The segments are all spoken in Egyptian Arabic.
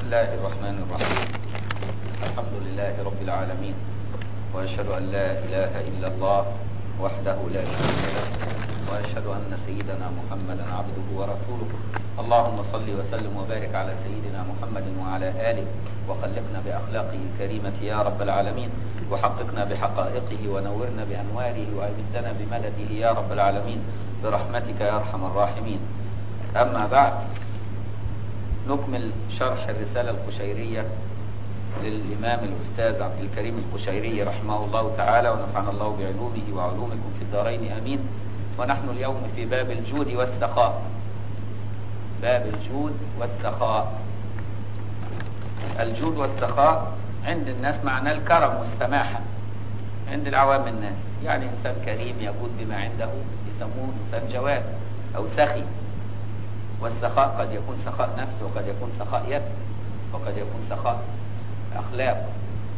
الله الرحمن الرحيم الحمد لله رب العالمين وأشهد أن لا إله إلا الله وحده لا شريك له وأشهد أن سيدنا محمدا عبده ورسوله اللهم صل وسلم وبارك على سيدنا محمد وعلى آله وخلقنا بأخلاقه الكريمة يا رب العالمين وحققنا بحقائقه ونورنا بأنواره وأمدنا بمدده يا رب العالمين برحمتك يا أرحم الراحمين أما بعد نكمل شرح الرسالة القشيرية للإمام الأستاذ عبد الكريم القشيري رحمه الله تعالى ونفعنا الله بعلومه وعلومكم في الدارين آمين ونحن اليوم في باب الجود والسخاء باب الجود والسخاء الجود والسخاء عند الناس معناه الكرم والسماحة عند العوام الناس يعني إنسان كريم يجود بما عنده يسموه إنسان جواد أو سخي والسخاء قد يكون سخاء نفس وقد يكون سخاء يد وقد يكون سخاء أخلاق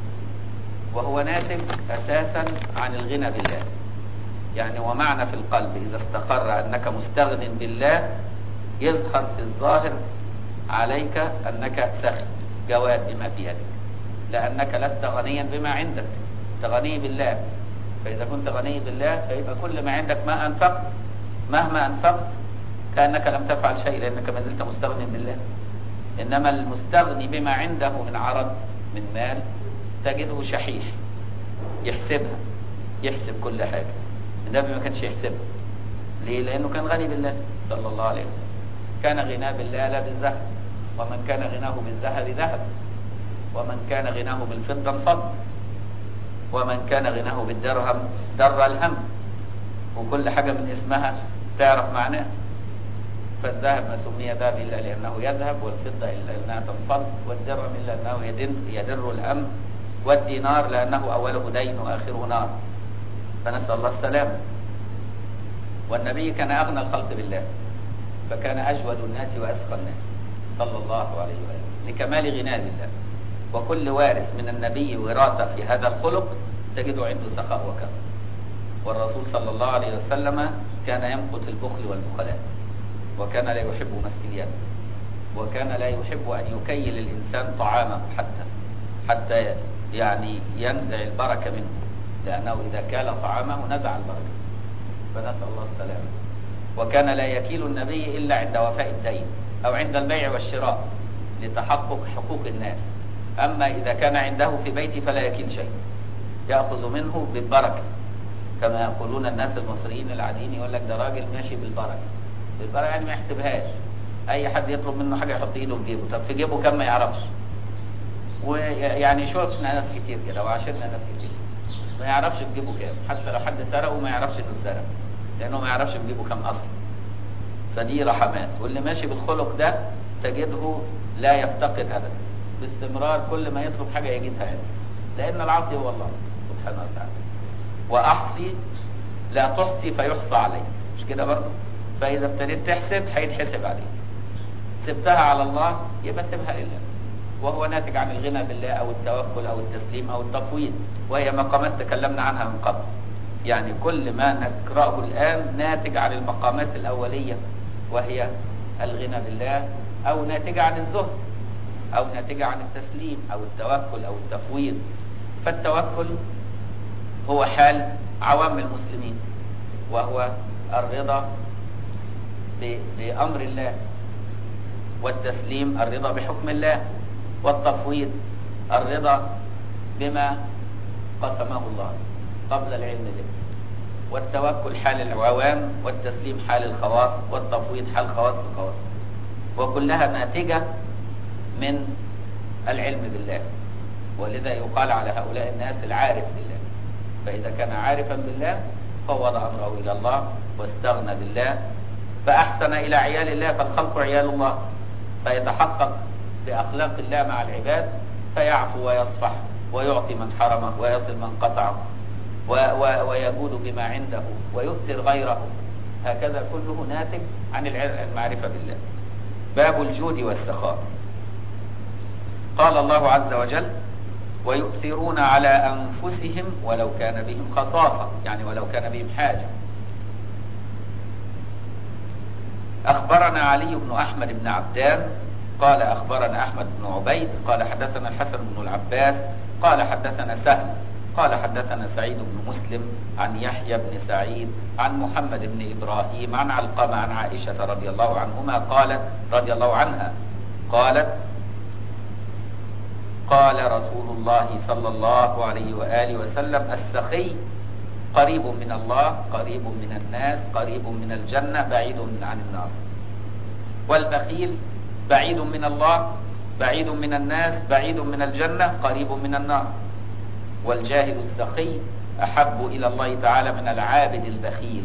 وهو ناتج أساسا عن الغنى بالله يعني ومعنى في القلب إذا استقر أنك مستغن بالله يظهر في الظاهر عليك أنك سخي جواد بما في يدك لأنك لست غنيا بما عندك أنت غني بالله فإذا كنت غني بالله فيبقى كل ما عندك ما أنفقت مهما أنفقت كأنك لم تفعل شيء لأنك ما زلت مستغني بالله إنما المستغني بما عنده من عرض من مال تجده شحيح يحسبها يحسب كل حاجة النبي ما كانش يحسبها ليه لأنه كان غني بالله صلى الله عليه وسلم كان غناه بالله لا بالذهب ومن كان غناه بالذهب ذهب ومن كان غناه بالفضة انفض ومن كان غناه بالدرهم در الهم وكل حاجة من اسمها تعرف معناه فالذهب ما سمي ذهب إلا لأنه يذهب والفضة إلا لأنها تنفض والدرهم إلا لأنه يدر, يدر الهم والدينار لأنه أوله دين وآخره نار فنسأل الله السلامة والنبي كان أغنى الخلق بالله فكان أجود الناس وأسخى الناس صلى الله عليه وآله لكمال غناه بالله وكل وارث من النبي وراثة في هذا الخلق تجد عنده سخاء وكرم والرسول صلى الله عليه وسلم كان يمقت البخل والبخلاء وكان لا يحب مسك اليد وكان لا يحب أن يكيل الإنسان طعامه حتى حتى يعني ينزع البركة منه لأنه إذا كال طعامه نزع البركة فنسأل الله السلامة وكان لا يكيل النبي إلا عند وفاء الدين أو عند البيع والشراء لتحقق حقوق الناس أما إذا كان عنده في بيته فلا يكيل شيء يأخذ منه بالبركة كما يقولون الناس المصريين العاديين يقول لك ده راجل ماشي بالبركة بالبركة يعني ما يحسبهاش أي حد يطلب منه حاجة يحط إيده في جيبه طب في جيبه كم ما يعرفش ويعني شوفنا ناس كتير كده وعاشرنا ناس كتير ما يعرفش في جيبه كام حتى لو حد سرقه ما يعرفش انه سرق لانه ما يعرفش في جيبه كام اصلا فدي رحمات واللي ماشي بالخلق ده تجده لا يفتقد ابدا باستمرار كل ما يطلب حاجه يجدها عنده لان العاصي هو الله سبحانه وتعالى واحصي لا تحصي فيحصى عليه مش كده برضه فاذا ابتديت تحسب هيتحسب عليك سبتها على الله يبقى سيبها لله وهو ناتج عن الغنى بالله او التوكل او التسليم او التفويض وهي مقامات تكلمنا عنها من قبل يعني كل ما نقرأه الآن ناتج عن المقامات الأولية وهي الغنى بالله أو ناتجة عن الزهد أو ناتجة عن التسليم أو التوكل أو التفويض فالتوكل هو حال عوام المسلمين وهو الرضا بأمر الله والتسليم الرضا بحكم الله والتفويض الرضا بما قسمه الله قبل العلم به والتوكل حال العوام والتسليم حال الخواص والتفويض حال خواص الخواص وكلها ناتجة من العلم بالله ولذا يقال على هؤلاء الناس العارف بالله فإذا كان عارفا بالله فوض أمره إلى الله واستغنى بالله فأحسن إلى عيال الله فالخلق عيال الله فيتحقق بأخلاق الله مع العباد فيعفو ويصفح ويعطي من حرمه ويصل من قطعه و و ويجود بما عنده ويؤثر غيره هكذا كله ناتج عن المعرفة بالله باب الجود والسخاء قال الله عز وجل ويؤثرون على أنفسهم ولو كان بهم خصاصة يعني ولو كان بهم حاجة أخبرنا علي بن أحمد بن عبدان قال أخبرنا أحمد بن عبيد قال حدثنا الحسن بن العباس قال حدثنا سهل قال حدثنا سعيد بن مسلم عن يحيى بن سعيد عن محمد بن إبراهيم عن علقمة عن عائشة رضي الله عنهما قالت رضي الله عنها قالت قال رسول الله صلى الله عليه وآله وسلم السخي قريب من الله قريب من الناس قريب من الجنة بعيد عن النار والبخيل بعيد من الله بعيد من الناس بعيد من الجنة قريب من النار والجاهل السخي أحب إلى الله تعالى من العابد البخيل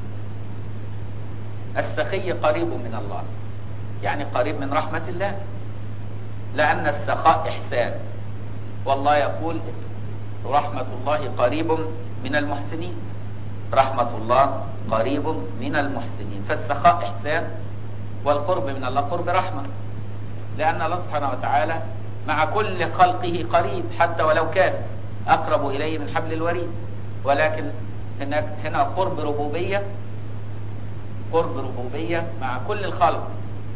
السخي قريب من الله يعني قريب من رحمة الله لأن السخاء إحسان والله يقول رحمة الله قريب من المحسنين رحمة الله قريب من المحسنين فالسخاء إحسان والقرب من الله قرب رحمة لأن الله سبحانه وتعالى مع كل خلقه قريب حتى ولو كان أقرب إليه من حبل الوريد ولكن هناك هنا قرب ربوبية قرب ربوبية مع كل الخلق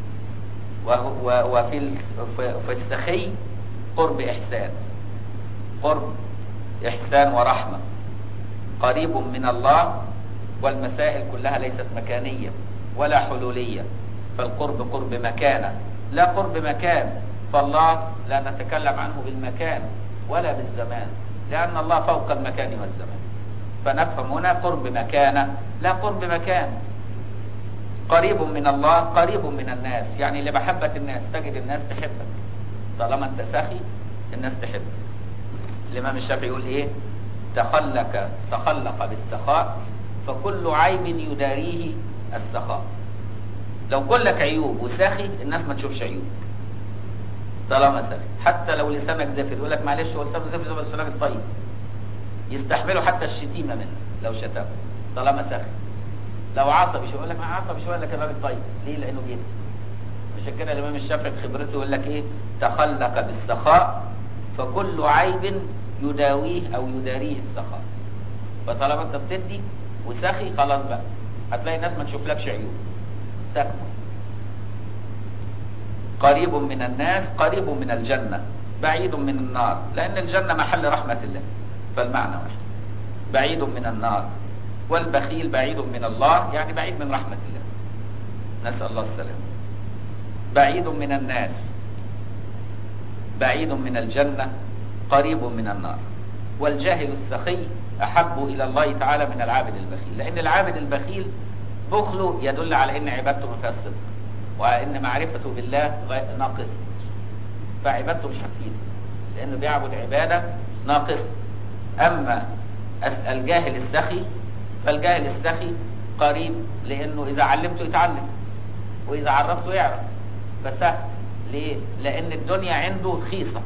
وفي في السخي قرب إحسان قرب إحسان ورحمة قريب من الله والمسائل كلها ليست مكانية ولا حلولية فالقرب قرب مكانة لا قرب مكان فالله لا نتكلم عنه بالمكان ولا بالزمان لأن الله فوق المكان والزمان فنفهم هنا قرب مكانة لا قرب مكان قريب من الله قريب من الناس يعني لمحبة الناس تجد الناس تحبك طالما انت سخي الناس تحبك الإمام الشافعي يقول ايه تخلق تخلق بالسخاء فكل عيب يداريه السخاء لو كلك عيوب وساخي الناس ما تشوفش عيوب طالما ساخي حتى لو لسانك زفر يقول لك معلش هو لسانك زفر بس لسانك طيب يستحملوا حتى الشتيمه منه لو شتم طالما ساخي لو عصبي شو يقول لك ما عصبي شو يقول لك الراجل طيب ليه لانه بيدي عشان كده الامام الشافعي خبرته يقول لك ايه تخلق بالسخاء فكل عيب يداويه او يداريه السخاء فطالما انت بتدي وسخي خلاص بقى هتلاقي الناس ما تشوفلكش عيوب تكمل قريب من الناس قريب من الجنة بعيد من النار لأن الجنة محل رحمة الله فالمعنى واحد بعيد من النار والبخيل بعيد من الله يعني بعيد من رحمة الله نسأل الله السلامة بعيد من الناس بعيد من الجنة قريب من النار والجاهل السخي أحب إلى الله تعالى من العابد البخيل لأن العابد البخيل بخله يدل على أن عبادته ما فيهاش صدق وأن معرفته بالله ناقص فعبادته مش هتفيده لأنه بيعبد عبادة ناقص أما الجاهل السخي فالجاهل السخي قريب لأنه إذا علمته يتعلم وإذا عرفته يعرف فسهل ليه؟ لأن الدنيا عنده رخيصة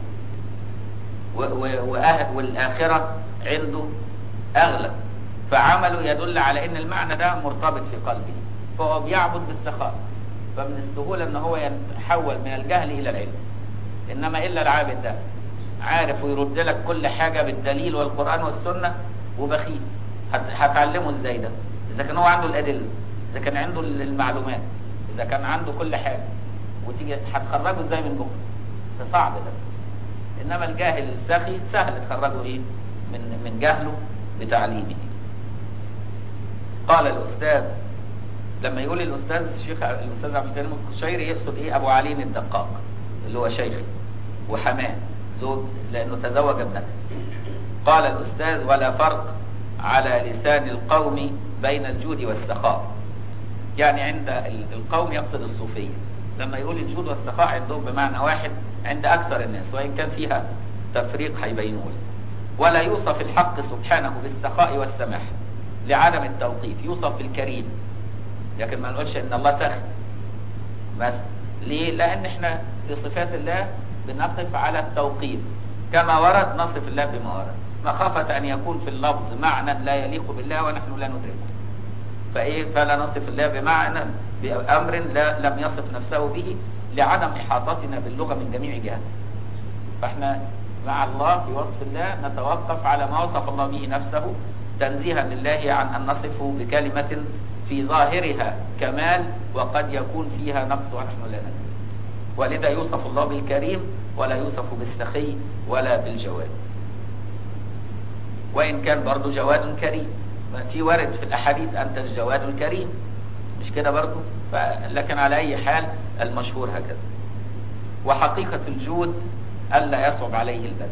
والآخرة عنده أغلى فعمله يدل على أن المعنى ده مرتبط في قلبه فهو بيعبد بالسخاء فمن السهولة أن هو يتحول من الجهل إلى العلم إنما إلا العابد ده عارف ويرد لك كل حاجة بالدليل والقرآن والسنة وبخيل هتعلمه ازاي ده إذا كان هو عنده الأدلة إذا كان عنده المعلومات إذا كان عنده كل حاجة وتيجي هتخرجه ازاي من بكرة ده صعب ده إنما الجاهل السخي سهل تخرجه إيه من من جهله بتعليمه قال الأستاذ لما يقول الأستاذ الشيخ الأستاذ عبد الكريم القشيري يقصد إيه أبو علي الدقاق اللي هو شيخي وحماه زوج لأنه تزوج ابنته قال الأستاذ ولا فرق على لسان القوم بين الجود والسخاء يعني عند القوم يقصد الصوفية لما يقول الجود والسخاء عندهم بمعنى واحد عند أكثر الناس وإن كان فيها تفريق هيبينوه ولا يوصف الحق سبحانه بالسخاء والسماح لعدم التوقيف يوصف بالكريم لكن ما نقولش ان الله سخي بس ليه لان احنا في صفات الله بنقف على التوقيف كما ورد نصف الله بما ورد مخافة ان يكون في اللفظ معنى لا يليق بالله ونحن لا ندركه فايه فلا نصف الله بمعنى بامر لا لم يصف نفسه به لعدم احاطتنا باللغة من جميع جهاته فاحنا مع الله في وصف الله نتوقف على ما وصف الله به نفسه تنزيها لله عن ان نصفه بكلمة في ظاهرها كمال وقد يكون فيها نقص ونحن لا ندري ولذا يوصف الله بالكريم ولا يوصف بالسخي ولا بالجواد وإن كان برضو جواد كريم ما في ورد في الأحاديث أنت الجواد الكريم مش كده برضو ف... لكن على أي حال المشهور هكذا وحقيقة الجود ألا يصعب عليه البذل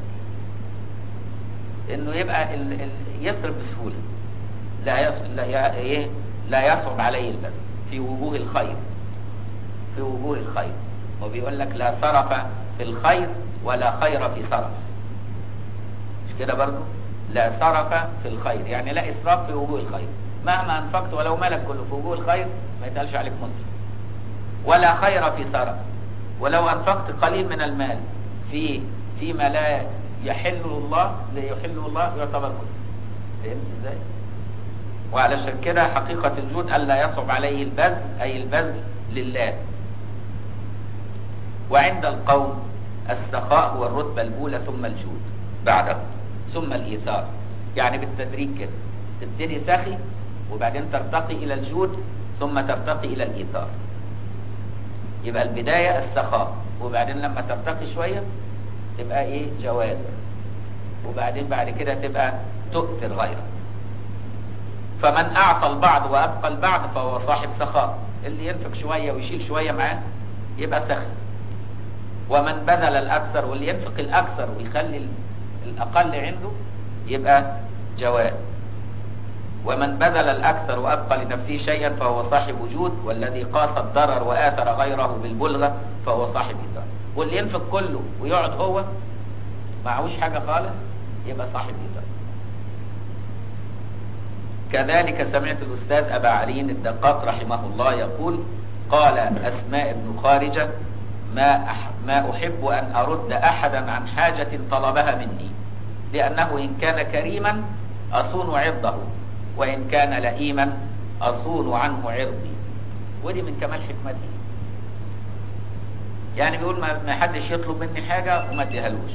إنه يبقى ال... ال... يصرف بسهولة لا يص... لا ي... إيه؟ لا يصعب عليه البذل في وجوه الخير في وجوه الخير وبيقول لك لا صرف في الخير ولا خير في صرف مش كده برضو لا صرف في الخير يعني لا إسراف في وجوه الخير مهما أنفقت ولو ملك كله في وجوه الخير ما يتقالش عليك مسلم ولا خير في صرف ولو أنفقت قليل من المال في فيما لا يحل الله لا يحل الله يعتبر مسلم فهمت ازاي؟ وعلشان كده حقيقة الجود ألا يصعب عليه البذل أي البذل لله وعند القوم السخاء هو الرتبة الأولى ثم الجود بعده ثم الإيثار يعني بالتدريج كده تبتدي سخي وبعدين ترتقي إلى الجود ثم ترتقي إلى الإيثار يبقى البداية السخاء وبعدين لما ترتقي شوية تبقى إيه جواد وبعدين بعد كده تبقى تؤثر غيرك فمن أعطى البعض وأبقى البعض فهو صاحب سخاء اللي ينفق شوية ويشيل شوية معاه يبقى سخي ومن بذل الأكثر واللي ينفق الأكثر ويخلي الأقل عنده يبقى جواد ومن بذل الأكثر وأبقى لنفسه شيئا فهو صاحب وجود والذي قاس الضرر وآثر غيره بالبلغة فهو صاحب إيثار واللي ينفق كله ويقعد هو معهوش حاجة خالص يبقى صاحب إيثار كذلك سمعت الأستاذ أبا علي الدقاق رحمه الله يقول قال أسماء بن خارجة ما أح ما أحب أن أرد أحدا عن حاجة طلبها مني لأنه إن كان كريما أصون عرضه وإن كان لئيما أصون عنه عرضي ودي من كمال حكمتي يعني بيقول ما ما حدش يطلب مني حاجة وما اديهالوش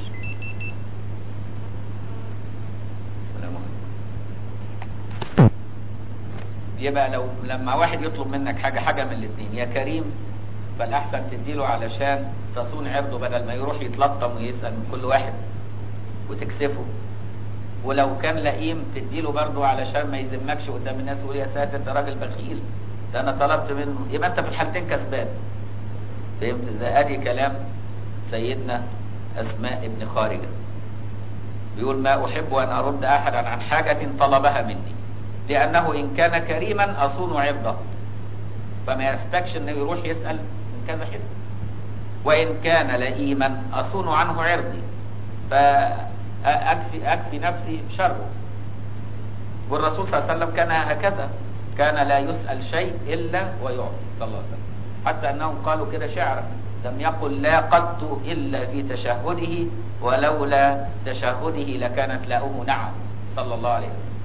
السلام عليكم يبقى لو لما واحد يطلب منك حاجة حاجة من الاثنين يا كريم فالأحسن تديله علشان تصون عرضه بدل ما يروح يتلطم ويسأل من كل واحد وتكسفه ولو كان لئيم تديله برضه علشان ما يذمكش قدام الناس ويقول يا ساتر ده راجل بخيل ده انا طلبت منه يبقى انت في الحالتين كسبان فهمت ازاي ادي كلام سيدنا اسماء ابن خارجه بيقول ما احب ان ارد احدا عن حاجه طلبها مني لانه ان كان كريما اصون عرضه فما يحتاجش انه يروح يسال من كذا حته وان كان لئيما اصون عنه عرضي فاكفي اكفي نفسي شره والرسول صلى الله عليه وسلم كان هكذا كان لا يسال شيء الا ويعطي صلى الله عليه وسلم حتى انهم قالوا كده شعرا لم يقل لا قدت الا في تشهده ولولا تشهده لكانت لاؤه نعم صلى الله عليه وسلم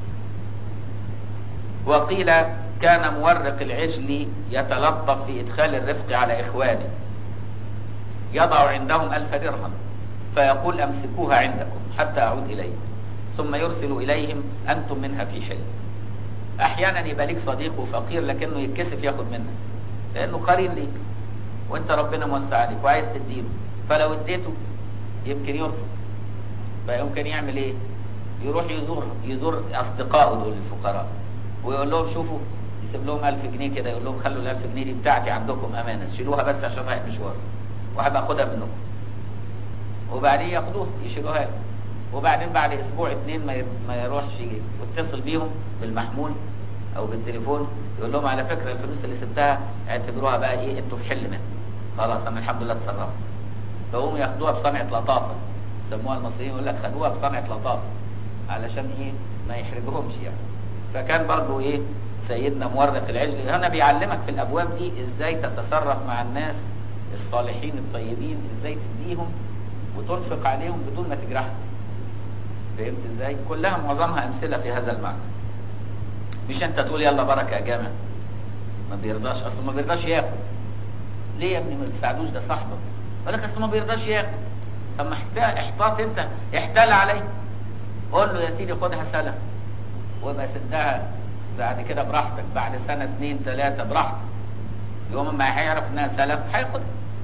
وقيل كان مورق العجل يتلطف في إدخال الرفق على إخوانه يضع عندهم ألف درهم فيقول أمسكوها عندكم حتى أعود إليكم ثم يرسل إليهم أنتم منها في حل أحيانا يبقى ليك صديق وفقير لكنه يتكسف ياخد منك لأنه قرين ليك وانت ربنا موسع عليك وعايز تديله فلو اديته يمكن يرفض فيمكن يعمل ايه يروح يزور يزور اصدقائه دول الفقراء ويقول لهم شوفوا يسيب لهم 1000 جنيه كده يقول لهم خلوا ال 1000 جنيه دي بتاعتي عندكم امانه شيلوها بس عشان رايح مشوار وهبقى اخدها منكم وبعدين ياخدوها يشيلوها له وبعدين بعد اسبوع اتنين ما ما يروحش واتصل بيهم بالمحمول او بالتليفون يقول لهم على فكره الفلوس اللي سبتها اعتبروها بقى ايه انتوا في حل منها خلاص انا الحمد لله اتصرفت فهم ياخدوها بصنعه لطافه يسموها المصريين يقول لك خدوها بصنعه لطافه علشان ايه ما يحرجهمش يعني فكان برضو ايه سيدنا مورق العجل هنا بيعلمك في الابواب دي ازاي تتصرف مع الناس الصالحين الطيبين ازاي تديهم وتنفق عليهم بدون ما تجرحهم فهمت ازاي كلها معظمها امثله في هذا المعنى مش انت تقول يلا بركه يا جامع ما بيرضاش اصلا ما بيرضاش ياخد ليه يا ابني ما تساعدوش ده صاحبك يقول لك اصل ما بيرضاش ياخد طب ما احتاط انت احتال عليه قول له يا سيدي خدها سلف ويبقى سدها بعد كده براحتك بعد سنة اتنين تلاتة براحتك يوم ما هيعرف انها سلف هياخدها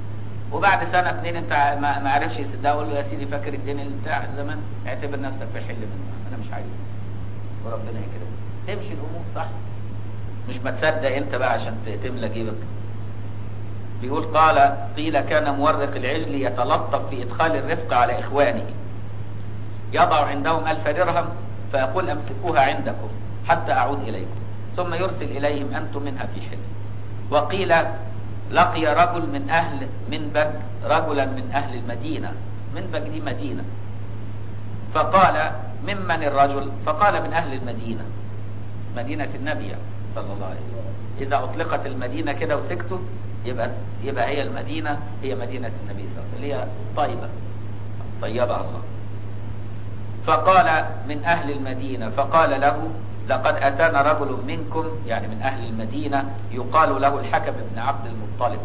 وبعد سنه اتنين انت ما ما عرفش يسدها قول له يا سيدي فاكر الدين اللي بتاع زمان اعتبر نفسك في حل منه انا مش عايز وربنا يكرمك تمشي الامور صح مش ما تصدق انت بقى عشان ت- تملى جيبك بيقول قال قيل كان مورق العجل يتلطف في ادخال الرفق على اخوانه يضع عندهم ألف درهم فيقول أمسكوها عندكم حتى أعود إليكم ثم يرسل إليهم أنتم منها في حل وقيل لقي رجل من أهل من بج رجلا من أهل المدينة من بج دي مدينة فقال ممن الرجل فقال من أهل المدينة مدينة النبي صلى الله عليه وسلم إذا أطلقت المدينة كده وسكتوا يبقى يبقى هي المدينة هي مدينة النبي صلى الله عليه وسلم اللي هي طيبة طيبها الله فقال من أهل المدينة فقال له لقد أتانا رجل منكم يعني من أهل المدينة يقال له الحكم بن عبد المطلب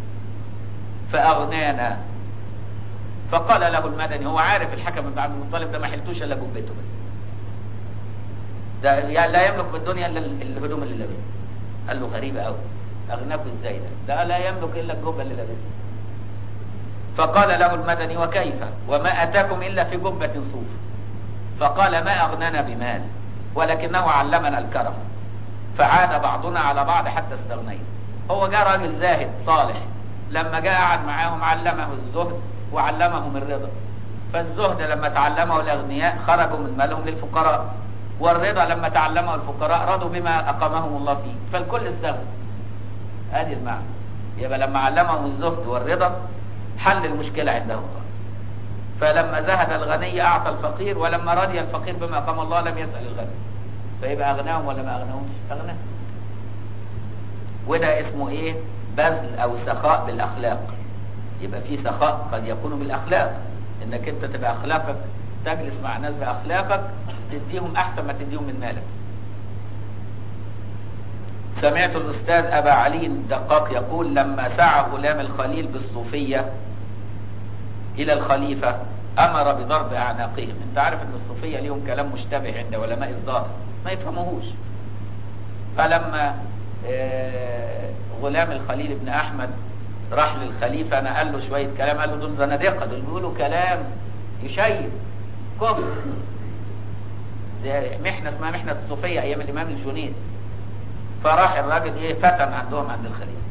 فأغنانا فقال له المدني هو عارف الحكم بن عبد المطلب ده ما حلتوش إلا جبته بس ده يعني لا يملك بالدنيا إلا الهدوم اللي لابسها قال له غريبة قوي أغناكم إزاي ده ده لا يملك إلا الجبة اللي لابسها فقال له المدني وكيف وما أتاكم إلا في جبة صوف فقال ما أغنانا بمال ولكنه علمنا الكرم فعاد بعضنا على بعض حتى استغنينا هو جاء راجل زاهد صالح لما جاء قعد معاهم علمه الزهد وعلمهم الرضا فالزهد لما تعلمه الأغنياء خرجوا من مالهم للفقراء والرضا لما تعلمه الفقراء رضوا بما أقامهم الله فيه فالكل استغنى هذه المعنى يبقى لما علمهم الزهد والرضا حل المشكلة عندهم فلما زهد الغني أعطى الفقير ولما رضي الفقير بما أقام الله لم يسأل الغني فيبقى أغناهم ولا ما أغناهمش أغناهم وده اسمه إيه بذل أو سخاء بالأخلاق يبقى في سخاء قد يكون بالأخلاق إنك أنت تبقى أخلاقك تجلس مع ناس بأخلاقك تديهم أحسن ما تديهم من مالك سمعت الأستاذ أبا علي الدقاق يقول لما سعى غلام الخليل بالصوفية إلى الخليفة أمر بضرب أعناقهم أنت عارف أن الصوفية ليهم كلام مشتبه عند علماء الظاهر ما يفهموهوش فلما آه، غلام الخليل بن أحمد راح للخليفة نقل له شوية كلام قال له دول زنادقة دول بيقولوا كلام يشيب كفر زي محنة اسمها محنة الصوفية أيام الإمام الجنيد فراح الراجل إيه فتن عندهم عند الخليفة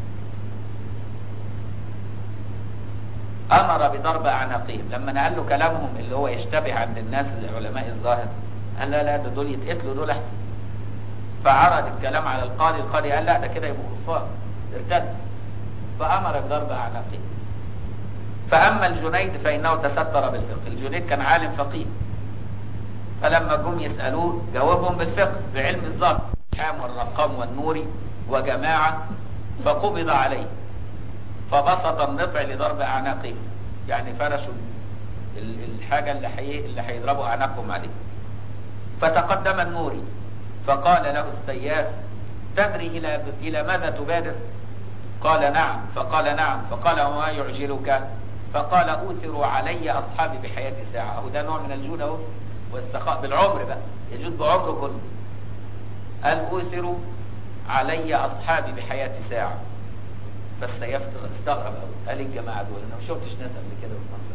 امر بضرب اعناقهم لما نقل له كلامهم اللي هو يشتبه عند الناس العلماء الظاهر قال لا لا ده دول يتقتلوا دول احسن فعرض الكلام على القاضي القاضي قال لا ده كده يبقوا كفار ارتد فامر بضرب اعناقهم فاما الجنيد فانه تستر بالفقه الجنيد كان عالم فقيه فلما جم يسالوه جاوبهم بالفقه بعلم الظبط الحام والرقام والنوري وجماعه فقبض عليه فبسط النطع لضرب اعناقهم يعني فرشوا ال- الحاجه اللي حي... اللي هيضربوا اعناقهم عليه فتقدم النوري فقال له السياف تدري الى الى ماذا تبادر قال نعم فقال نعم فقال وما يعجلك فقال اوثر علي اصحابي بحياتي ساعه اهو ده نوع من الجود اهو والسخاء بالعمر بقى يجود بعمره كله قال اوثر علي اصحابي بحياتي ساعه فالسياف استغرب قوي قال الجماعه دول انا ما شفتش ناس قبل كده بالمنظر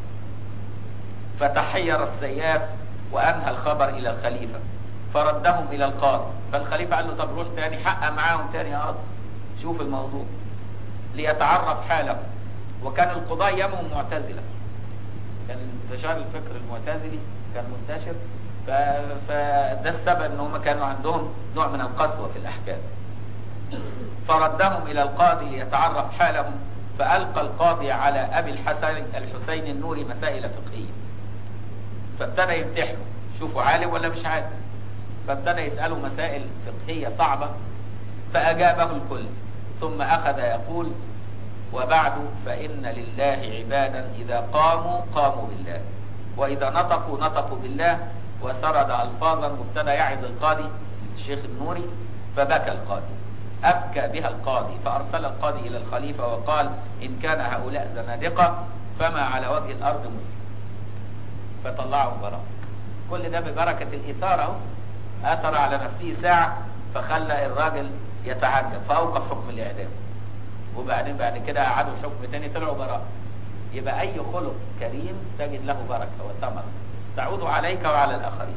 فتحير السياف وانهى الخبر الى الخليفه فردهم الى القاضي فالخليفه قال له طب روح تاني حقق معاهم تاني يا قاضي شوف الموضوع ليتعرف حاله وكان القضاة يمهم معتزلة كان انتشار الفكر المعتزلي كان منتشر ف... فده السبب ان هم كانوا عندهم نوع من القسوة في الاحكام فردهم الى القاضي ليتعرف حالهم فالقى القاضي على ابي الحسن الحسين النوري مسائل فقهية فابتدى يمتحنه شوفوا عالم ولا مش عالم فابتدى يسأله مسائل فقهية صعبة فأجابه الكل ثم أخذ يقول وبعد فإن لله عبادا إذا قاموا قاموا بالله وإذا نطقوا نطقوا بالله وسرد ألفاظا وابتدى يعظ القاضي الشيخ النوري فبكى القاضي أبكى بها القاضي فأرسل القاضي إلى الخليفة وقال إن كان هؤلاء زنادقة فما على وجه الأرض مسلم فطلعهم براء كل ده ببركة الإثارة اهو أثر على نفسه ساعة فخلى الراجل يتعجب فأوقف حكم الإعدام وبعدين بعد كده أعادوا حكم تاني طلعوا براء يبقى أي خلق كريم تجد له بركة وثمرة تعود عليك وعلى الآخرين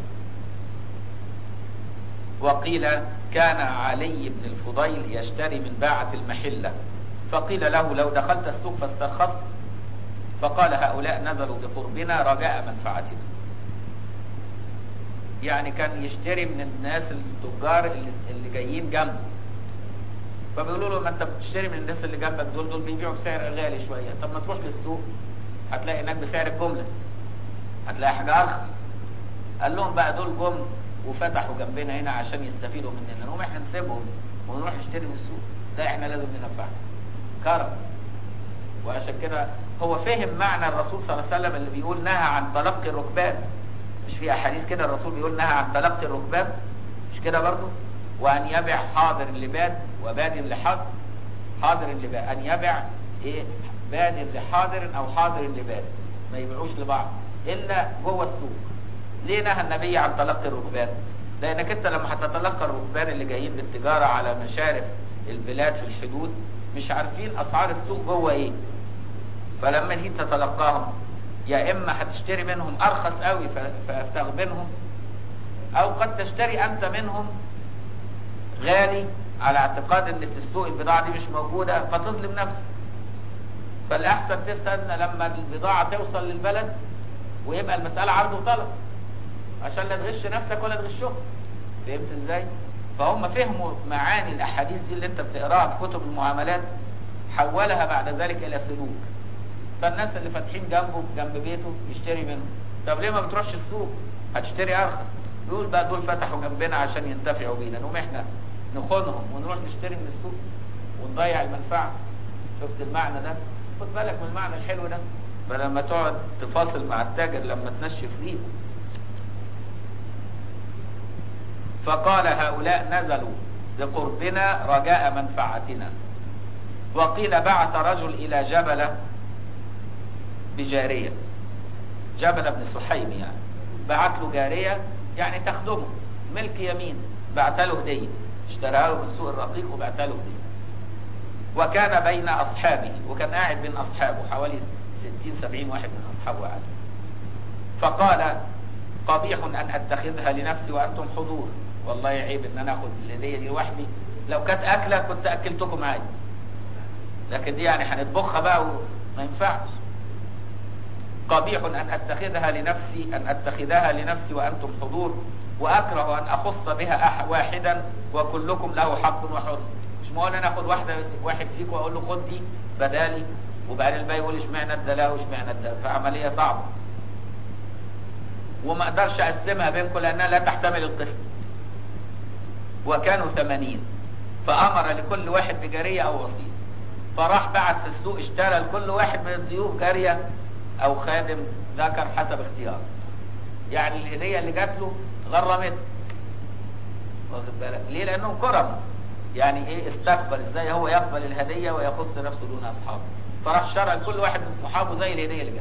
وقيل كان علي بن الفضيل يشتري من باعة المحلة فقيل له لو دخلت السوق فاسترخصت فقال هؤلاء نزلوا بقربنا رجاء منفعتنا يعني كان يشتري من الناس التجار اللي, اللي جايين جنبه فبيقولوا له ما انت بتشتري من الناس اللي جنبك دول دول بيبيعوا بسعر غالي شويه طب ما تروح للسوق هتلاقي هناك بسعر الجمله هتلاقي حاجه ارخص قال لهم بقى دول جم وفتحوا جنبنا هنا عشان يستفيدوا مننا نقوم احنا نسيبهم ونروح نشتري من السوق لا احنا لازم ننفعهم كرم وعشان كده هو فهم معنى الرسول صلى الله عليه وسلم اللي بيقول نهى عن تلقي الركبان مش في احاديث كده الرسول بيقول نهى عن تلقي الركبان مش كده برضه وان يبع حاضر لباد وباد لحاضر حاضر لباد ان يبع ايه باد لحاضر او حاضر لباد ما يبيعوش لبعض الا جوه السوق ليه نهى النبي عن تلقي الركبان لانك انت لما هتتلقى الركبان اللي جايين بالتجاره على مشارف البلاد في الحدود مش عارفين اسعار السوق جوه ايه فلما تيجي تتلقاهم يا اما هتشتري منهم ارخص قوي فتغبنهم او قد تشتري انت منهم غالي على اعتقاد ان في السوق البضاعه دي مش موجوده فتظلم نفسك فالاحسن تستنى لما البضاعه توصل للبلد ويبقى المساله عرض وطلب عشان لا تغش نفسك ولا تغشهم فهمت ازاي فهم فهموا معاني الاحاديث دي اللي انت بتقراها في كتب المعاملات حولها بعد ذلك الى سلوك فالناس اللي فاتحين جنبه جنب بيته يشتري منهم طب ليه ما بتروحش السوق هتشتري ارخص يقول بقى دول فتحوا جنبنا عشان ينتفعوا بينا نقوم احنا نخونهم ونروح نشتري من السوق ونضيع المنفعه شفت المعنى ده خد بالك من المعنى الحلو ده فلما تقعد تفاصل مع التاجر لما تنشف ريقه فقال هؤلاء نزلوا بقربنا رجاء منفعتنا وقيل بعث رجل إلى جبل بجارية جبل بن سحيم يعني بعت له جارية يعني تخدمه ملك يمين بعت له هدية اشتراها له من سوق الرقيق وبعت له هدية وكان بين أصحابه وكان قاعد بين أصحابه حوالي 60 70 واحد من أصحابه قاعد فقال قبيح أن أتخذها لنفسي وأنتم حضور والله عيب ان انا اخد الهديه دي لوحدي لو كانت اكله كنت اكلتكم عادي لكن دي يعني هنطبخها بقى وما ينفعش قبيح ان اتخذها لنفسي ان اتخذها لنفسي وانتم حضور واكره ان اخص بها أح واحدا وكلكم له حق وحر مش مقول انا اخد واحده واحد فيكم واقول له خد دي بدالي وبعدين الباقي يقول اشمعنى ده لا واشمعنى ده فعمليه صعبه وما اقدرش اقسمها بينكم لانها لا تحتمل القسم وكانوا ثمانين فأمر لكل واحد بجارية أو وسيط فراح بعت في السوق اشترى لكل واحد من الضيوف جارية أو خادم ذكر حسب اختياره يعني الهدية اللي جات له غرمته واخد بالك ليه لأنهم كرم يعني ايه استقبل ازاي هو يقبل الهدية ويخص نفسه دون أصحابه فراح شرع لكل واحد من صحابه زي الهدية اللي جات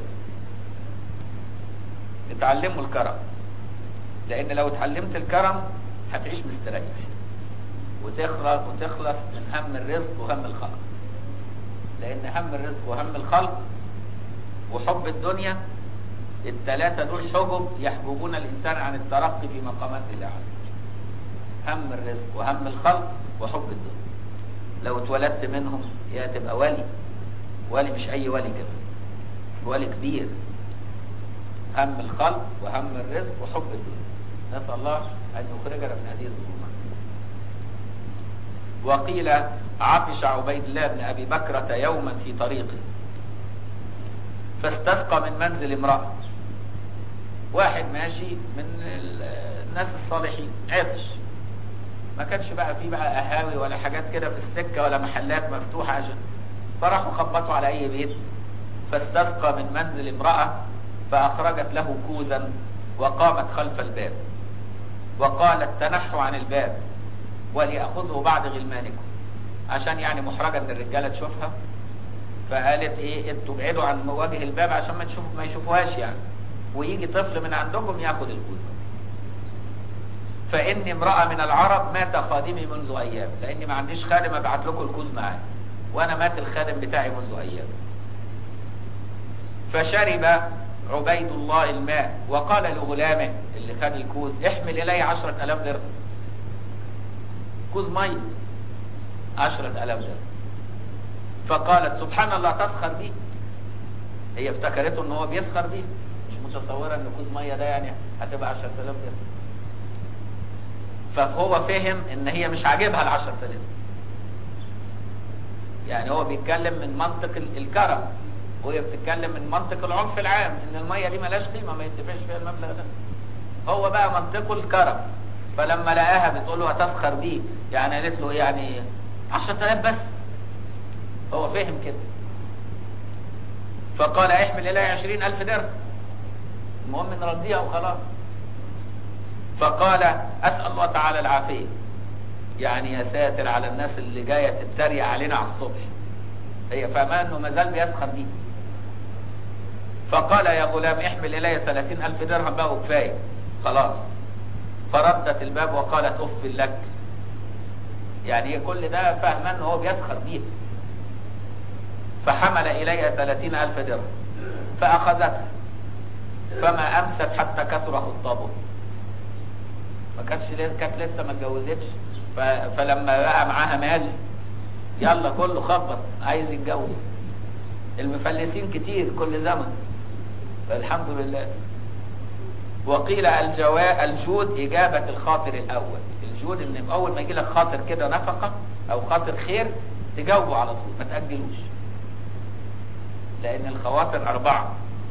اتعلموا الكرم لأن لو اتعلمت الكرم هتعيش مستريح وتخلص وتخلص من هم الرزق وهم الخلق لان هم الرزق وهم الخلق وحب الدنيا الثلاثة دول حجب يحجبون الإنسان عن الترقي في مقامات الله عز وجل هم الرزق وهم الخلق وحب الدنيا لو اتولدت منهم يا تبقى ولي ولي مش أي ولي كده ولي كبير هم الخلق وهم الرزق وحب الدنيا نسأل الله أن يخرجنا من هذه الظلمات وقيل عطش عبيد الله بن أبي بكرة يوما في طريقه فاستسقى من منزل امرأة واحد ماشي من الناس الصالحين عطش ما كانش بقى فيه بقى قهاوي ولا حاجات كده في السكة ولا محلات مفتوحة عشان فراحوا خبطوا على أي بيت فاستسقى من منزل امرأة فأخرجت له كوزا وقامت خلف الباب وقالت تنحوا عن الباب وليأخذه بعض غلمانكم عشان يعني محرجة ان الرجالة تشوفها فقالت ايه انتوا ابعدوا عن وجه الباب عشان ما تشوف ما يشوفوهاش يعني ويجي طفل من عندكم ياخد الكوز فاني امرأة من العرب مات خادمي منذ ايام لاني ما عنديش خادم ابعت لكم الكوز معايا وانا مات الخادم بتاعي منذ ايام فشرب عبيد الله الماء وقال لغلامه اللي خد الكوز احمل الي عشرة الاف درهم كوز مية عشرة الاف درهم فقالت سبحان الله تسخر بي هي افتكرته ان هو بيسخر بيه مش متصورة ان كوز مية ده يعني هتبقى عشرة الاف درهم فهو فهم ان هي مش عاجبها العشرة الاف يعني هو بيتكلم من منطق الكرم وهي بتتكلم من منطق العنف العام ان المية دي ملاش قيمة ما يدفعش فيها المبلغ ده هو بقى منطقه الكرم فلما لقاها بتقول له هتسخر بيه يعني قالت له يعني 10000 بس هو فهم كده فقال احمل الي 20000 درهم المهم نرضيها وخلاص فقال اسال الله تعالى العافيه يعني يا ساتر على الناس اللي جايه تتريق علينا على الصبح هي فاهمه انه ما زال بيسخر بيه فقال يا غلام احمل الي ثلاثين الف درهم بقى وكفايه خلاص فردت الباب وقالت اف لك يعني هي كل ده فاهمه ان هو بيسخر بيه فحمل الي ثلاثين الف درهم فاخذتها فما امست حتى كثر خطابه ما كانتش كانت لسه ما اتجوزتش فلما بقى معاها مال يلا كله خبط عايز يتجوز المفلسين كتير كل زمن فالحمد لله وقيل الجواء الجود إجابة الخاطر الأول الجود إن أول ما يجي لك خاطر كده نفقة أو خاطر خير تجاوبه على طول ما تأجلوش لأن الخواطر أربعة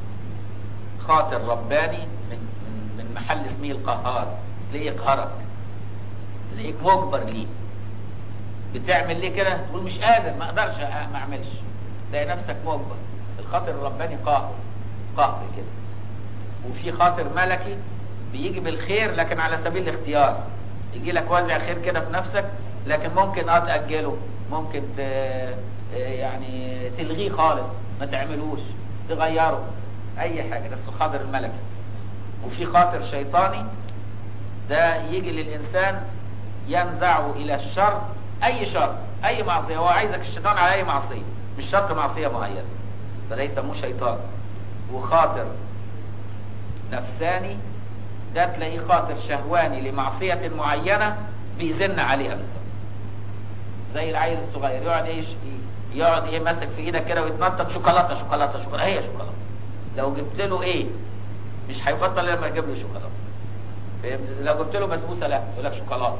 خاطر رباني من من, من محل اسمه القهار تلاقيه يقهرك تلاقيك مجبر ليه بتعمل ليه كده تقول مش قادر ما اقدرش ما اعملش تلاقي نفسك مجبر الخاطر الرباني قهر قهر كده وفي خاطر ملكي بيجي بالخير لكن على سبيل الاختيار يجي لك وازع خير كده في نفسك لكن ممكن اه تأجله ممكن ت... يعني تلغيه خالص ما تعملوش تغيره اي حاجة ده الخاطر الملكي وفي خاطر شيطاني ده يجي للإنسان ينزعه إلى الشر أي شر أي معصية هو عايزك الشيطان على أي معصية مش شرط معصية معينة فده يسموه شيطان وخاطر نفساني ده تلاقيه خاطر شهواني لمعصية معينة بيزن عليها بالظبط زي العيل الصغير يقعد ايه يقعد ايه ماسك في ايدك كده ويتنطط شوكولاته شوكولاته شوكولاته هي شوكولاته لو جبت له ايه مش هيبطل لما تجيب له شوكولاته فهمت لو جبت له بسبوسه لا يقول لك شوكولاته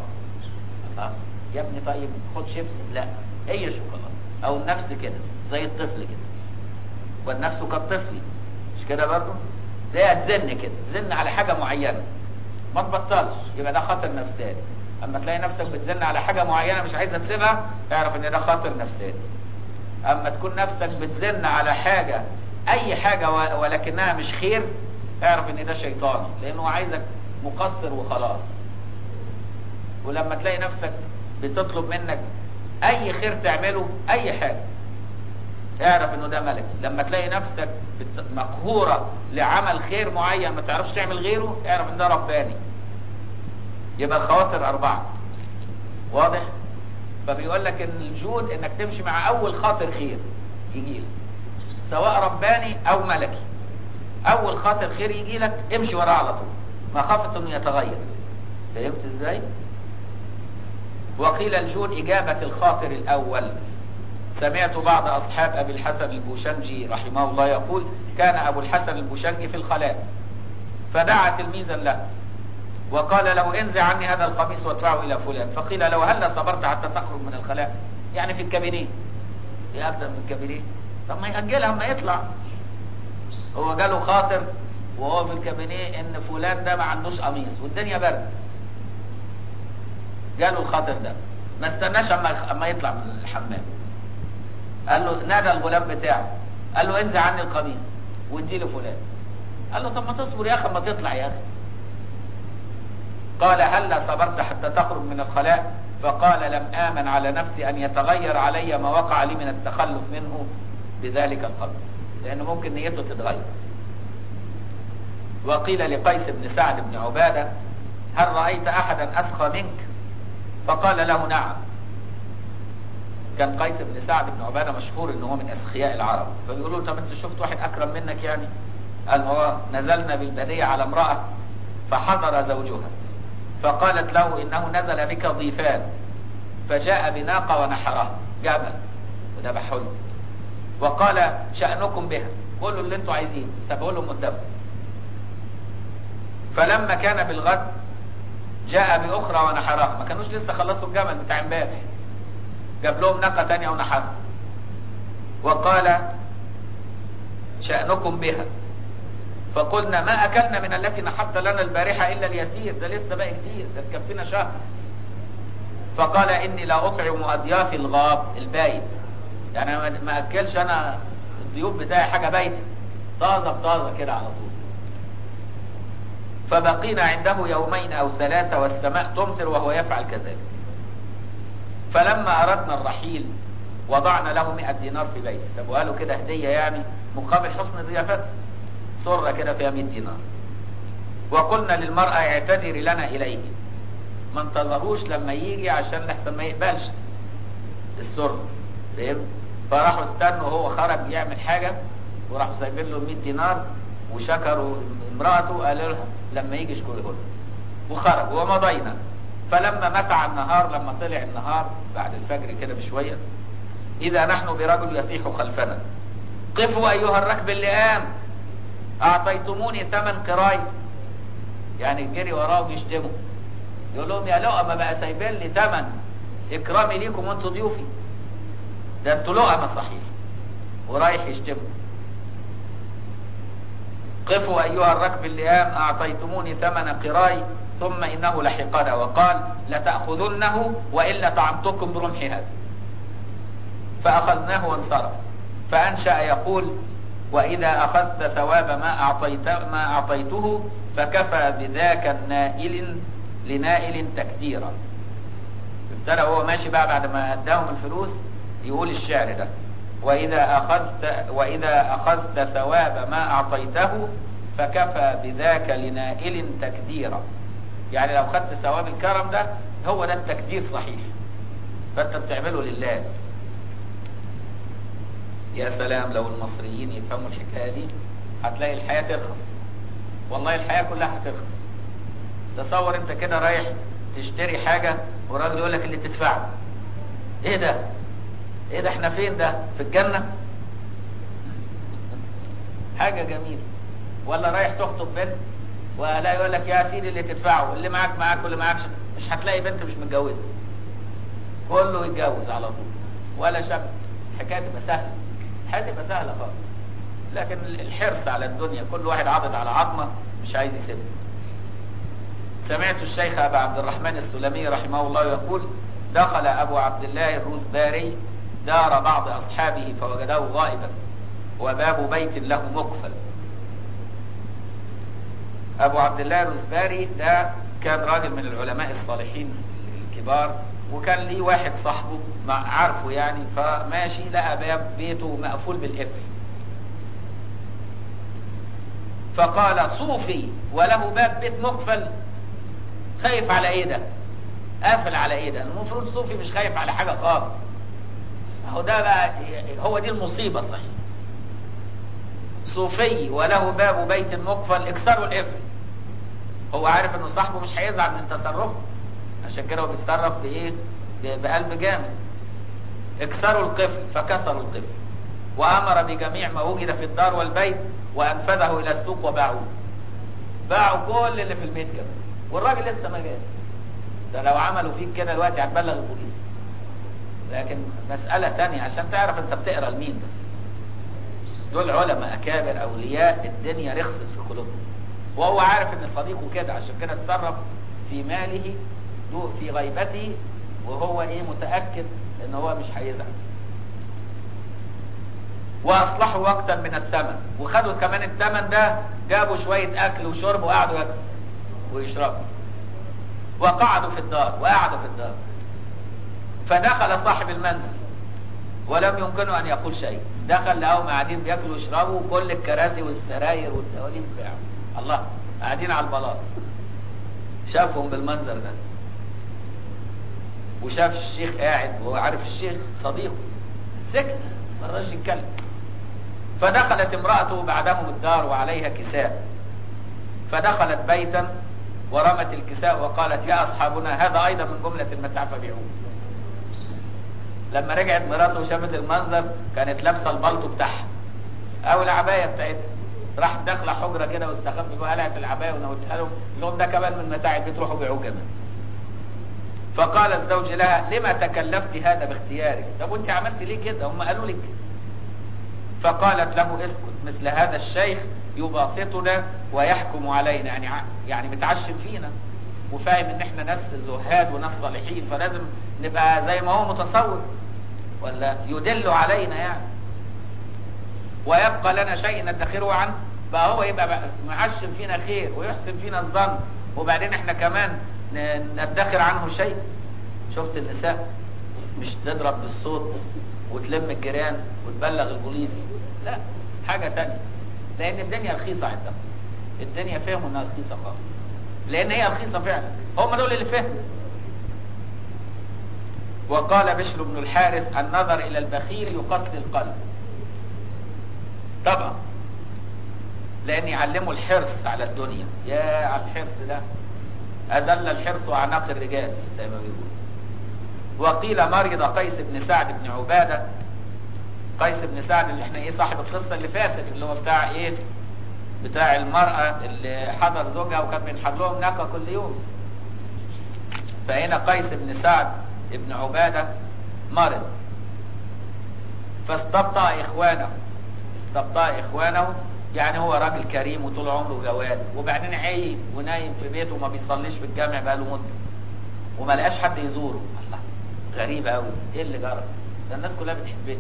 يا ابني طيب خد شيبسي لا هي شوكولاته او النفس كده زي الطفل كده والنفس كالطفل مش كده برضه زي تزن كده تزن على حاجه معينه ما تبطلش يبقى ده خطر نفساني اما تلاقي نفسك بتزن على حاجه معينه مش عايزه تسيبها اعرف ان ده خطر نفساني اما تكون نفسك بتزن على حاجه اي حاجه ولكنها مش خير اعرف ان ده شيطاني لانه عايزك مقصر وخلاص ولما تلاقي نفسك بتطلب منك اي خير تعمله اي حاجة اعرف انه ده ملكي لما تلاقي نفسك مقهورة لعمل خير معين ما تعرفش تعمل غيره اعرف ان ده رباني يبقى الخواطر اربعة واضح فبيقول لك ان الجود انك تمشي مع اول خاطر خير يجي لك سواء رباني او ملكي اول خاطر خير يجي لك امشي وراه على طول مخافة انه يتغير فهمت ازاي وقيل الجود اجابة الخاطر الاول سمعت بعض اصحاب ابي الحسن البوشنجي رحمه الله يقول كان ابو الحسن البوشنجي في الخلاء فدعا تلميذا له وقال له انزع عني هذا القميص وادفعه الى فلان فقيل له هل صبرت حتى تخرج من الخلاء يعني في الكابينيه ايه افضل من الكابينيه طب ما يأجلها اما يطلع هو جاله خاطر وهو في الكابينيه ان فلان ده ما عندوش قميص والدنيا برد جاله الخاطر ده ما استناش اما اما يطلع من الحمام قال له نادى الغلام بتاعه قال له انزع عني القميص وادي له فلان قال له طب ما تصبر يا اخي اما تطلع يا اخي قال هلا صبرت حتى تخرج من الخلاء فقال لم آمن على نفسي أن يتغير علي ما وقع لي من التخلف منه بذلك القبر لأنه ممكن نيته تتغير وقيل لقيس بن سعد بن عبادة هل رأيت أحدا أسخى منك فقال له نعم كان قيس بن سعد بن عباده مشهور ان هو من اسخياء العرب فبيقولوا له طب انت شفت واحد اكرم منك يعني قال هو نزلنا بالبديه على امراه فحضر زوجها فقالت له انه نزل بك ضيفان فجاء بناقه ونحرها جمل وذبحه له وقال شأنكم بها قولوا اللي انتوا عايزينه سابوا لهم قدامهم فلما كان بالغد جاء بأخرى ونحرها ما كانوش لسه خلصوا الجمل بتاع امبارح جاب لهم ناقة تانية ونحرها وقال شأنكم بها فقلنا ما أكلنا من التي نحت لنا البارحة إلا اليسير ده لسه باقي كتير ده تكفينا شهر فقال إني لا أطعم أضيافي الغاب البايت يعني ما- ما أكلش أنا الضيوف بتاعي حاجة بايتة طازة بطازة كده على طول فبقينا عنده يومين أو ثلاثة والسماء تمطر وهو يفعل كذلك فلما أردنا الرحيل وضعنا له 100 دينار في بيته طب وقالوا كده هدية يعني مقابل حسن ضيافته سرة كده فيها 100 دينار وقلنا للمرأة اعتذري لنا إليه ما انتظروش لما يجي عشان لحسن ما يقبلش السرة فاهم فراحوا استنوا هو خرج يعمل حاجة وراحوا سايبين له 100 دينار وشكروا امرأته قالوا لها لما يجي اشكري له وخرج ومضينا فلما متع النهار لما طلع النهار بعد الفجر كده بشوية إذا نحن برجل يصيح خلفنا قفوا أيها الركب اللئام أعطيتموني ثمن قراي يعني جري وراه بيشتموا يقول لهم يا لقمة بقى سايبين لي ثمن إكرامي ليكم وأنتوا ضيوفي ده أنتوا لقمة صحيح ورايح يشتموا قفوا أيها الركب اللئام أعطيتموني ثمن قراي ثم إنه لحقنا وقال لتأخذنه وإلا طعمتكم برمح هذا فأخذناه وانصرف فأنشأ يقول وإذا أخذت ثواب ما أعطيت ما أعطيته فكفى بذاك النائل لنائل تكديرا ابتدى هو ماشي بقى بعد ما أداهم الفلوس يقول الشعر ده وإذا أخذت وإذا أخذت ثواب ما أعطيته فكفى بذاك لنائل تكديرا يعني لو خدت ثواب الكرم ده هو ده التكدير صحيح فأنت بتعمله لله يا سلام لو المصريين يفهموا الحكاية دي هتلاقي الحياة ترخص والله الحياة كلها هترخص تصور انت كده رايح تشتري حاجة والراجل يقول لك اللي تدفعه ايه ده ايه ده احنا فين ده في الجنة حاجة جميلة ولا رايح تخطب بنت ولا يقول لك يا سيدي اللي تدفعه اللي معاك معاك واللي معاكش مش هتلاقي بنت مش متجوزة كله يتجوز على طول ولا شاب الحكاية تبقى سهلة الحياة تبقى سهلة خالص لكن الحرص على الدنيا كل واحد عاضد على عظمة مش عايز يسيبها سمعت الشيخ أبا عبد الرحمن السلمي رحمه الله يقول دخل أبو عبد الله الروزباري دار بعض أصحابه فوجده غائبا وباب بيت له مقفل أبو عبد الله الروزباري ده كان راجل من العلماء الصالحين الكبار وكان ليه واحد صاحبه مع عارفه يعني فماشي لقى باب بيته مقفول بالقفل فقال صوفي وله باب بيت مقفل خايف على ايه ده قافل على ايه ده المفروض صوفي مش خايف على حاجة خالص هو ده بقى هو دي المصيبة صحيح صوفي وله باب بيت مقفل اكسروا القفل هو عارف ان صاحبه مش هيزعل من تصرفه عشان كده هو بيتصرف بايه ب- بقلب جامد اكسروا القفل فكسروا القفل وامر بجميع ما وجد في الدار والبيت وانفذه الى السوق وباعوه باعوا كل اللي في البيت كده والراجل لسه ما جاش ده لو عملوا فيك كده دلوقتي هتبلغ البوليس لكن مسألة تانية عشان تعرف انت بتقرا لمين بس دول علماء اكابر اولياء الدنيا رخصت في قلوبهم وهو عارف ان صديقه كده عشان كده اتصرف في ماله دو- في غيبته وهو ايه متأكد ان هو مش هيزعل واصلحوا وقتا من الثمن وخدوا كمان الثمن ده جابوا شوية اكل وشرب وقعدوا ياكلوا ويشربوا وقعدوا في الدار وقعدوا في الدار فدخل صاحب المنزل ولم يمكنه ان يقول شيء دخل لقاهم قاعدين بياكلوا ويشربوا كل الكراسي والسراير والدواليب بتاعهم الله قاعدين على البلاط شافهم بالمنظر ده وشاف الشيخ قاعد وهو عارف الشيخ صديقه سكت ما رضاش يتكلم فدخلت امرأته بعدهم الدار وعليها كساء فدخلت بيتا ورمت الكساء وقالت يا أصحابنا هذا أيضا من جملة المتاع فبيعوه لما رجعت مراته وشافت المنظر كانت لابسه البلطو بتاعها او العبايه بتاعتها راحت داخله حجره كده واستخبت وقلعت العبايه ونوتها لهم لهم ده كمان من متاع البيت روحوا بيعوه كمان فقال الزوج لها لما تكلفت هذا باختيارك طب وانت عملت ليه كده هم قالوا لك فقالت له اسكت مثل هذا الشيخ يباسطنا ويحكم علينا يعني يعني متعشم فينا وفاهم ان احنا ناس زهاد وناس صالحين فلازم نبقى زي ما هو متصور ولا يدل علينا يعني ويبقى لنا شيء ندخره عنه بقى هو يبقى معشم فينا خير ويحسن فينا الظن وبعدين احنا كمان ندخر عنه شيء شفت النساء مش تضرب بالصوت وتلم الجيران وتبلغ البوليس لا حاجة تانية لان الدنيا رخيصة عندهم الدنيا فهموا انها رخيصة خالص لان هي رخيصة فعلا هم دول اللي فهموا وقال بشر بن الحارث النظر الى البخيل يقتل القلب طبعا لان يعلموا الحرص على الدنيا يا على الحرص ده اذل الحرص اعناق الرجال زي ما بيقول وقيل مرض قيس بن سعد بن عبادة قيس بن سعد اللي احنا ايه صاحب القصة اللي فاتت اللي هو بتاع ايه بتاع المرأة اللي حضر زوجها وكان بينحض لهم ناقة كل يوم فهنا قيس بن سعد ابن عبادة مرض فاستبطأ إخوانه استبطأ إخوانه يعني هو راجل كريم وطول عمره جواد وبعدين عيب ونايم في بيته وما بيصليش في الجامع بقاله مدة وما لقاش حد يزوره الله غريب قوي ايه اللي جرى ده الناس كلها بتحبني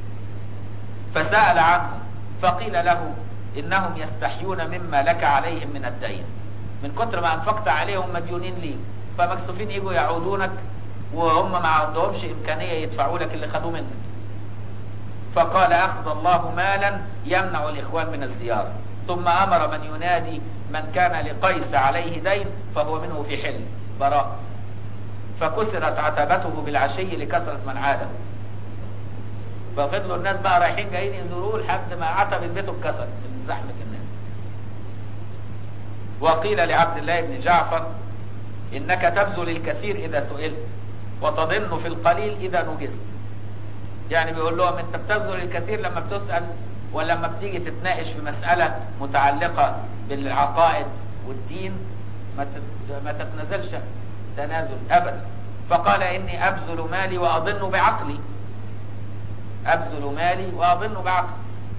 فسأل عنهم فقيل له انهم يستحيون مما لك عليهم من الدين من كتر ما انفقت عليهم مديونين ليك فمكسوفين يجوا يعودونك وهم ما عندهمش امكانيه يدفعوا لك اللي خدوه منك فقال اخذ الله مالا يمنع الاخوان من الزياره ثم امر من ينادي من كان لقيس عليه دين فهو منه في حل براء فكسرت عتبته بالعشي لكثره من عاده ففضلوا الناس بقى رايحين جايين يزوروه لحد ما عتبة بيته اتكسرت من زحمه الناس وقيل لعبد الله بن جعفر انك تبذل الكثير اذا سئلت وتضن في القليل اذا نجزت يعني بيقول لهم انت بتبذل الكثير لما بتسأل ولما بتيجي تتناقش في مسألة متعلقة بالعقائد والدين ما ما تتنازلش تنازل ابدا فقال اني ابذل مالي واظن بعقلي ابذل مالي واظن بعقلي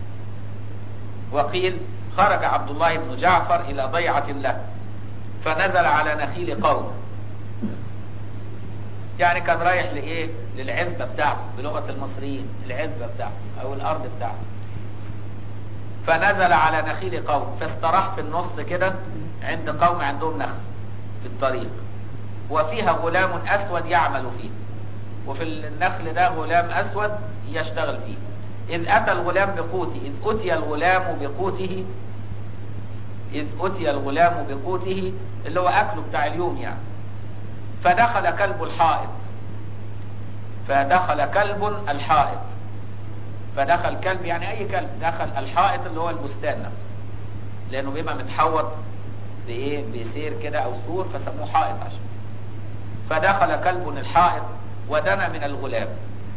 وقيل خرج عبد الله بن جعفر الى ضيعة له فنزل على نخيل قوم يعني كان رايح لايه للعزبة بتاعته بلغة المصريين العزبة بتاعته او الارض بتاعته فنزل على نخيل قوم فاستراح في النص كده عند قوم عندهم نخل في الطريق وفيها غلام اسود يعمل فيه وفي النخل ده غلام اسود يشتغل فيه اذ اتى الغلام بقوته اذ اتي الغلام بقوته اذ اتي الغلام بقوته اللي هو اكله بتاع اليوم يعني فدخل كلب الحائط فدخل كلب الحائط فدخل كلب يعني اي كلب دخل الحائط اللي هو البستان نفسه لانه بيبقى متحوط بايه بسير كده او سور فسموه حائط عشان فدخل كلب الحائط ودنا من الغلام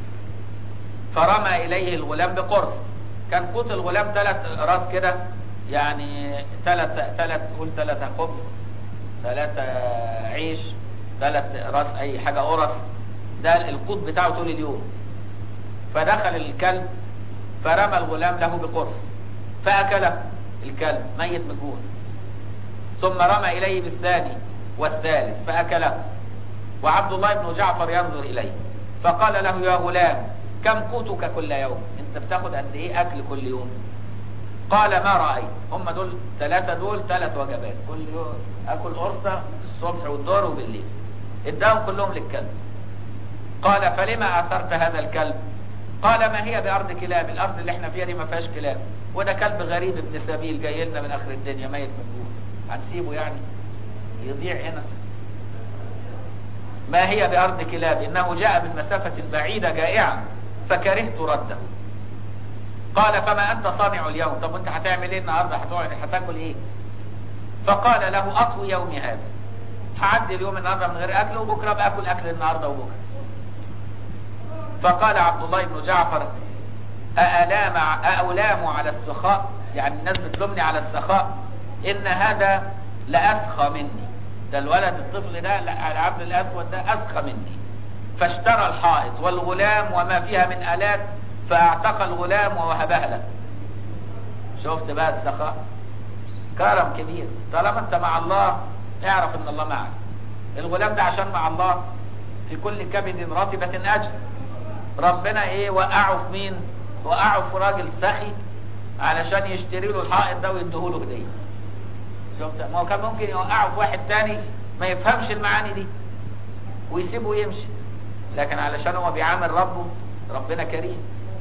فرمى اليه الغلام بقرص كان قوت الغلام ثلاث راس كده يعني ثلاث ثلاث قول ثلاثة خبز ثلاثة عيش ثلاث راس اي حاجة قرص ده القوت بتاعه طول اليوم فدخل الكلب فرمى الغلام له بقرص فأكله الكلب ميت مجهول ثم رمى إليه بالثاني والثالث فأكله وعبد الله بن جعفر ينظر إليه فقال له يا غلام كم قوتك كل يوم انت بتاخد قد ايه اكل كل يوم قال ما رأيت هم دول ثلاثة دول ثلاث وجبات كل يوم اكل قرصة الصبح والظهر وبالليل اداهم كلهم للكلب قال فلما اثرت هذا الكلب قال ما هي بارض كلاب الارض اللي احنا فيها دي ما فيهاش كلاب وده كلب غريب ابن سبيل جاي لنا من اخر الدنيا ميت مجهول هنسيبه يعني يضيع هنا ما هي بأرض كلاب إنه جاء من مسافة بعيدة جائعا فكرهت رده قال فما أنت صانع اليوم طب وانت هتعمل ايه النهاردة هتقعد هتاكل ايه فقال له أطوي يومي هذا هعدي اليوم النهاردة من غير أكل وبكرة بأكل أكل النهاردة وبكرة فقال عبد الله بن جعفر أألام أألام على السخاء يعني الناس بتلومني على السخاء إن هذا لأسخى مني ده الولد الطفل ده العبد الأسود ده أسخى مني فاشترى الحائط والغلام وما فيها من آلات فاعتق الغلام ووهبها له شفت بقى السخاء كرم كبير طالما انت مع الله اعرف ان الله معك الغلام ده عشان مع الله في كل كبد رطبة اجر ربنا ايه وقعه في مين وقعه في راجل سخي علشان يشتري له الحائط ده ويديه له هديه شفت ما هو كان ممكن يوقعه في واحد تاني ما يفهمش المعاني دي ويسيبه يمشي لكن علشان هو بيعامل ربه ربنا كريم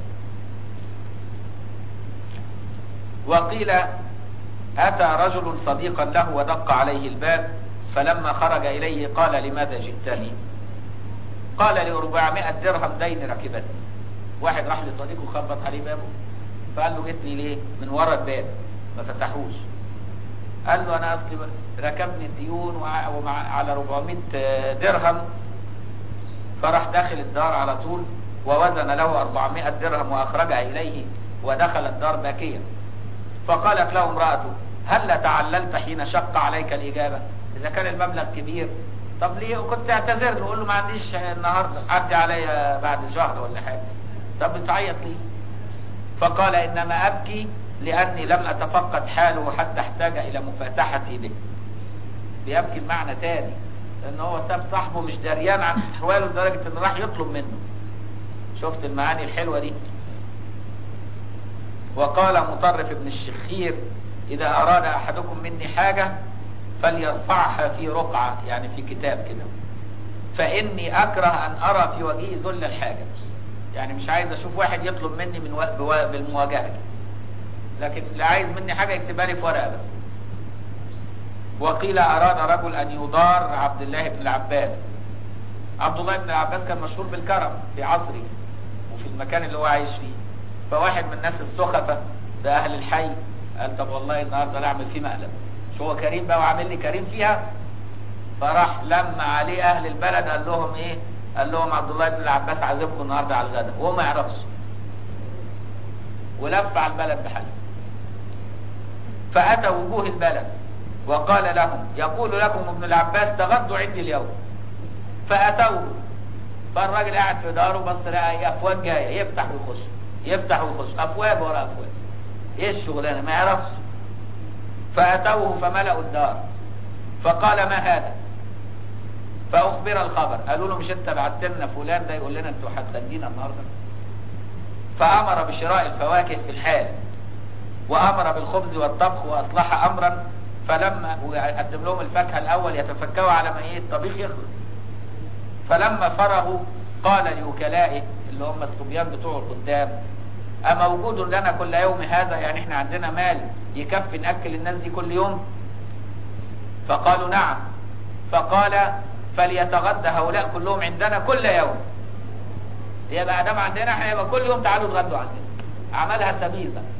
وقيل أتى رجل صديقا له ودق عليه الباب فلما خرج إليه قال لماذا جئتني قال لي 400 درهم دين ركبتني واحد راح لصديقه خبط عليه بابه فقال له جيتني ليه من ورا الباب ما فتحوش قال له انا اصلي ركبني الديون وع- ومع على 400 درهم فراح داخل الدار على طول ووزن له 400 درهم واخرجها اليه ودخل الدار باكيا فقالت له امرأته هل تعللت حين شق عليك الإجابة إذا كان المبلغ كبير طب ليه كنت اعتذر له قول له ما عنديش النهاردة عدي عليا بعد شهر ولا حاجة طب بتعيط ليه فقال إنما أبكي لأني لم أتفقد حاله حتى احتاج إلى مفاتحتي به بيبكي المعنى تاني لأن هو ساب صاحبه مش دريان عن أحواله لدرجة إنه راح يطلب منه شفت المعاني الحلوة دي وقال مطرف بن الشخير إذا أراد أحدكم مني حاجة فليرفعها في رقعة يعني في كتاب كده فإني أكره أن أرى في وجهه ذل الحاجة يعني مش عايز أشوف واحد يطلب مني من و... بوا- بالمواجهة دي. لكن اللي عايز مني حاجة يكتبها لي في ورقة بس وقيل أراد رجل أن يضار عبد الله بن العباس عبد الله بن العباس كان مشهور بالكرم في عصره وفي المكان اللي هو عايش فيه فواحد من الناس السخفة ده أهل الحي قال طب والله النهاردة لا أعمل فيه مقلب مش هو كريم بقى وعامل لي كريم فيها فراح لما عليه أهل البلد قال لهم إيه قال لهم عبد الله بن العباس عازمكم النهاردة على الغداء وهو ما يعرفش ولف على البلد بحاله فأتى وجوه البلد وقال لهم يقول لكم ابن العباس تغدوا عندي اليوم فأتوه فالراجل قاعد في داره بص لقى ايه افواج جايه يفتح ويخش يفتح ويخش افواج ورا افواج ايه الشغلانه ما يعرفش فاتوه فملأوا الدار فقال ما هذا فاخبر الخبر قالوا له مش انت بعت لنا فلان ده يقول لنا انتوا هتغدينا النهارده فامر بشراء الفواكه في الحال وامر بالخبز والطبخ واصلح امرا فلما وقدم لهم الفاكهه الاول يتفكروا على ما ايه الطبيخ يخلص فلما فرغوا قال لوكلائه اللي هم الصبيان بتوع الخدام أما وجود لنا كل يوم هذا يعني احنا عندنا مال يكفي نأكل الناس دي كل يوم فقالوا نعم فقال فليتغدى هؤلاء كلهم عندنا كل يوم يبقى دام عندنا احنا يبقى كل يوم تعالوا اتغدوا عندنا عملها سبيل بقى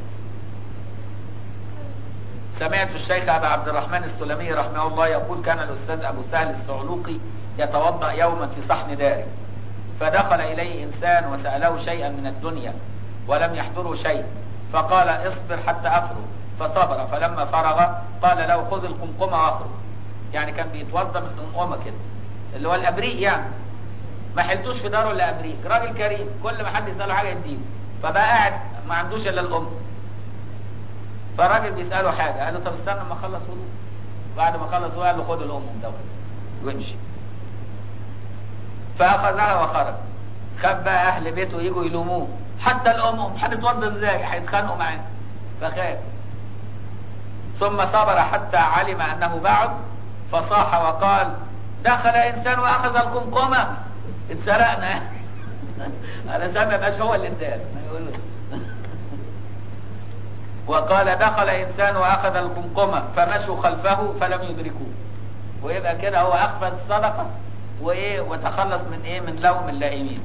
سمعت الشيخ أبا عبد الرحمن السلمي رحمه الله يقول كان الأستاذ أبو سهل الصعلوقي يتوضأ يوما في صحن داره فدخل إليه إنسان وسأله شيئا من الدنيا ولم يحضره شيء فقال اصبر حتى أفرغ فصبر فلما فرغ قال له خذ القمقمة واخرج يعني كان بيتوضأ من القمقمة كده اللي هو الأبريق يعني ما حلتوش في داره الا أبريق راجل كريم كل ما حد يسأله حاجة يديله فبقى قاعد ما عندوش إلا الأم فالراجل بيسأله حاجة قال له طب استنى ما اخلص وضوء بعد ما خلص وضوء قال له خد الأم ده وامشي فأخذها وخرج خد بقى أهل بيته يجوا يلوموه حتى الأم هتتوضى ازاي هيتخانقوا معاه فخاف ثم صبر حتى علم أنه بعد فصاح وقال دخل إنسان وأخذ القمقمة اتسرقنا على سامع بقاش هو اللي اداله يقول له وقال دخل إنسان وأخذ القمقمة فمشوا خلفه فلم يدركوه ويبقى كده هو أخفى الصدقة وايه وتخلص من ايه من لوم اللائمين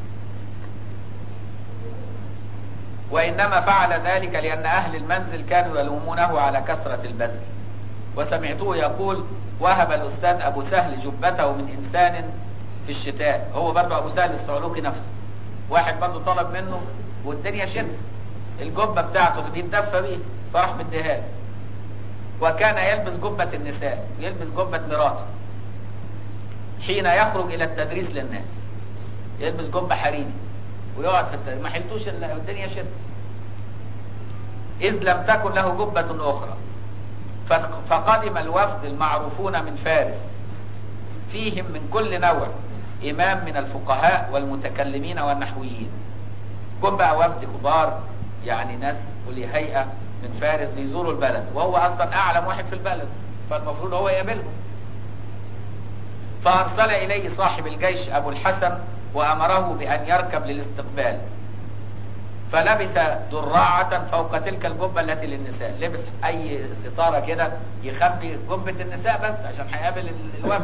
وانما فعل ذلك لان اهل المنزل كانوا يلومونه على كثرة البذل وسمعته يقول وهب الاستاذ ابو سهل جبته من انسان في الشتاء هو برضه ابو سهل الصعلوقي نفسه واحد برضه طلب منه والدنيا شتاء الجبة بتاعته اللي بيتدفى بيه فراح مديها له وكان يلبس جبة النساء يلبس جبة مراته حين يخرج الى التدريس للناس يلبس جبة حريري ويقعد في التدريس ما حلتوش الا الدنيا شتاء اذ لم تكن له جبة اخرى فقدم الوفد المعروفون من فارس فيهم من كل نوع امام من الفقهاء والمتكلمين والنحويين جم بقى وفد كبار يعني ناس ولي هيئة من فارس بيزوروا البلد وهو اصلا اعلم واحد في البلد فالمفروض هو يقابلهم فارسل اليه صاحب الجيش ابو الحسن وامره بان يركب للاستقبال فلبس دراعة فوق تلك الجبة التي للنساء لبس اي ستارة كده يخبي جبة النساء بس عشان هيقابل الوفد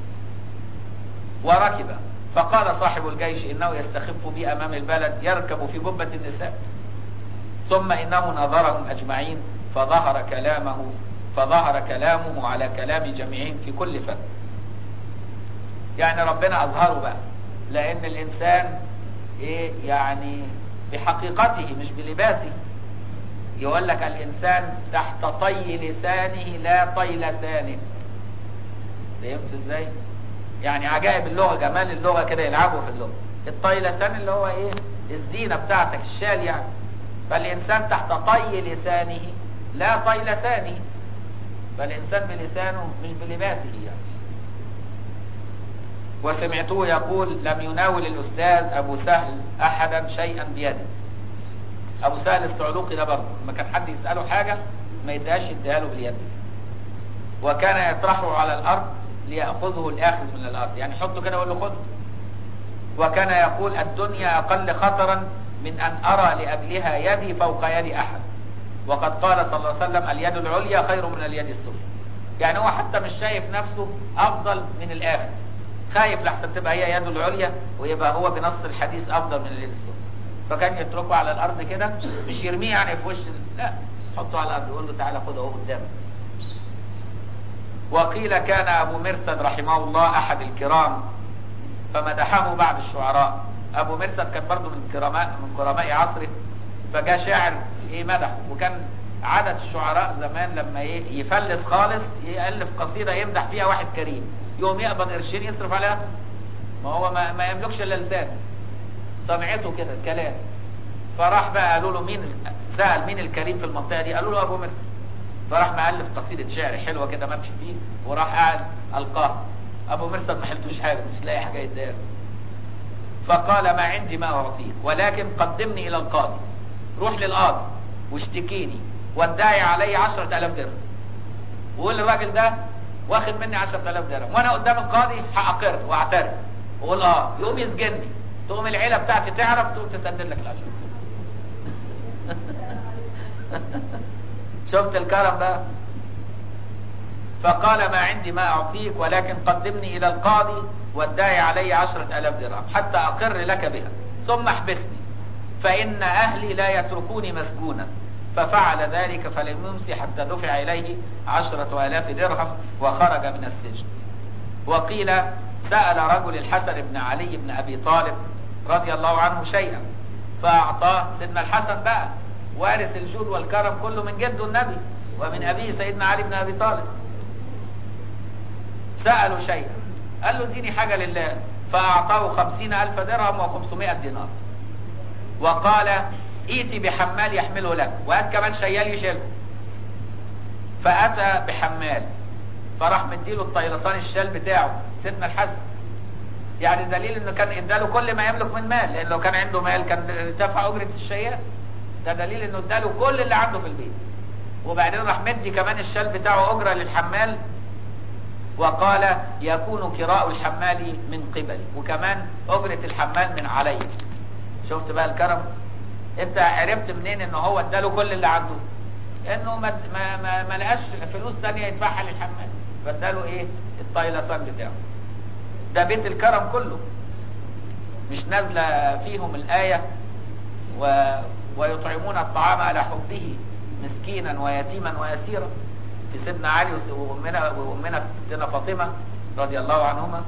وركب فقال صاحب الجيش انه يستخف بي امام البلد يركب في جبة النساء ثم انه نظرهم اجمعين فظهر كلامه فظهر كلامه على كلام جميعهم في كل فن يعني ربنا اظهره بقى لان الانسان ايه يعني بحقيقته مش بلباسه يقول لك الانسان تحت طي لسانه لا طي لسانه فهمت ازاي يعني عجائب اللغة جمال اللغة كده يلعبوا في اللغة الطي لسان اللي هو ايه الزينة بتاعتك الشال يعني فالانسان تحت طي لسانه لا طي لسانه فالانسان بلسانه مش بلباسه يعني وسمعته يقول لم يناول الاستاذ ابو سهل احدا شيئا بيده ابو سهل الصعلوقي ده برضه لما كان حد يساله حاجه ما يديهاش يديها له باليد وكان يطرحه على الارض ليأخذه الآخذ من الأرض يعني حطه كده ويقول له خذ وكان يقول الدنيا أقل خطرا من أن أرى لأجلها يدي فوق يد أحد وقد قال صلى الله عليه وسلم اليد العليا خير من اليد السفلى يعني هو حتى مش شايف نفسه أفضل من الآخذ خايف لحسن تبقى هي يده العليا ويبقى هو بنص الحديث أفضل من اليد السفلى فكان يتركه على الأرض كده مش يرميه يعني في وش لا حطه على الأرض يقول له تعالى خده اهو قدامك وقيل كان أبو مرثد رحمه الله أحد الكرام فمدحه بعض الشعراء أبو مرثد كان برضه من كرماء من كرماء عصره فجاء شاعر إيه مدحه وكان عادة الشعراء زمان لما إيه يفلس خالص يألف قصيدة يمدح فيها واحد كريم يقوم يقبض قرشين يصرف عليها ما هو ما, ما يملكش الا لسانه صنعته كده الكلام فراح بقى قالوا له مين سأل مين الكريم في المنطقة دي قالوا له أبو مرثد فراح مألف قصيدة شعر حلوة كده ممشي فيه وراح قاعد ألقاه أبو مرثد ما حلتوش حاجة مش لاقي حاجة يديها فقال ما عندي ما أعطيك ولكن قدمني إلى القاضي روح للقاضي واشتكيني وادعي علي عشرة ألاف درهم وقول للراجل ده واخد مني عشرة ألاف درهم وأنا قدام القاضي هأقر وأعترف وأقول آه يقوم يسجني تقوم العيلة بتاعتي تعرف تقوم تسدد لك العشرة شفت الكرم بقى فقال ما عندي ما أعطيك ولكن قدمني إلى القاضي وادعي علي عشرة ألاف درهم حتى أقر لك بها ثم احبسني فإن أهلي لا يتركوني مسجونا ففعل ذلك فلم يمسي حتى دفع إليه عشرة ألاف درهم وخرج من السجن وقيل سأل رجل الحسن بن علي بن أبي طالب رضي الله عنه شيئا فأعطاه سيدنا الحسن بقى وارث الجود والكرم كله من جده النبي ومن أبيه سيدنا علي بن أبي طالب سألوا شيئا قال له اديني حاجة لله فأعطاه خمسين ألف درهم وخمسمائة دينار وقال ائتي بحمال يحمله لك وهات كمان شيال يشيله فأتى بحمال فراح مديله الطيلسان الشال بتاعه سيدنا الحسن يعني دليل انه كان اداله كل ما يملك من مال لان لو كان عنده مال كان دفع اجرة الشيال ده دليل انه اداله كل اللي عنده في البيت وبعدين راح مدي كمان الشال بتاعه اجرة للحمال وقال يكون كراء الحمال من قبلي وكمان اجرة الحمال من علي شفت بقى الكرم انت عرفت منين ان هو اداله كل اللي عنده انه ما ما ما, ما لقاش فلوس ثانيه يدفعها للحمال فاداله ايه الطايلسان بتاعه ده بيت الكرم كله مش نازلة فيهم الآية و... ويطعمون الطعام على حبه مسكينا ويتيما ويسيرا في سيدنا علي وأمنا, وأمنا ستنا فاطمة رضي الله عنهما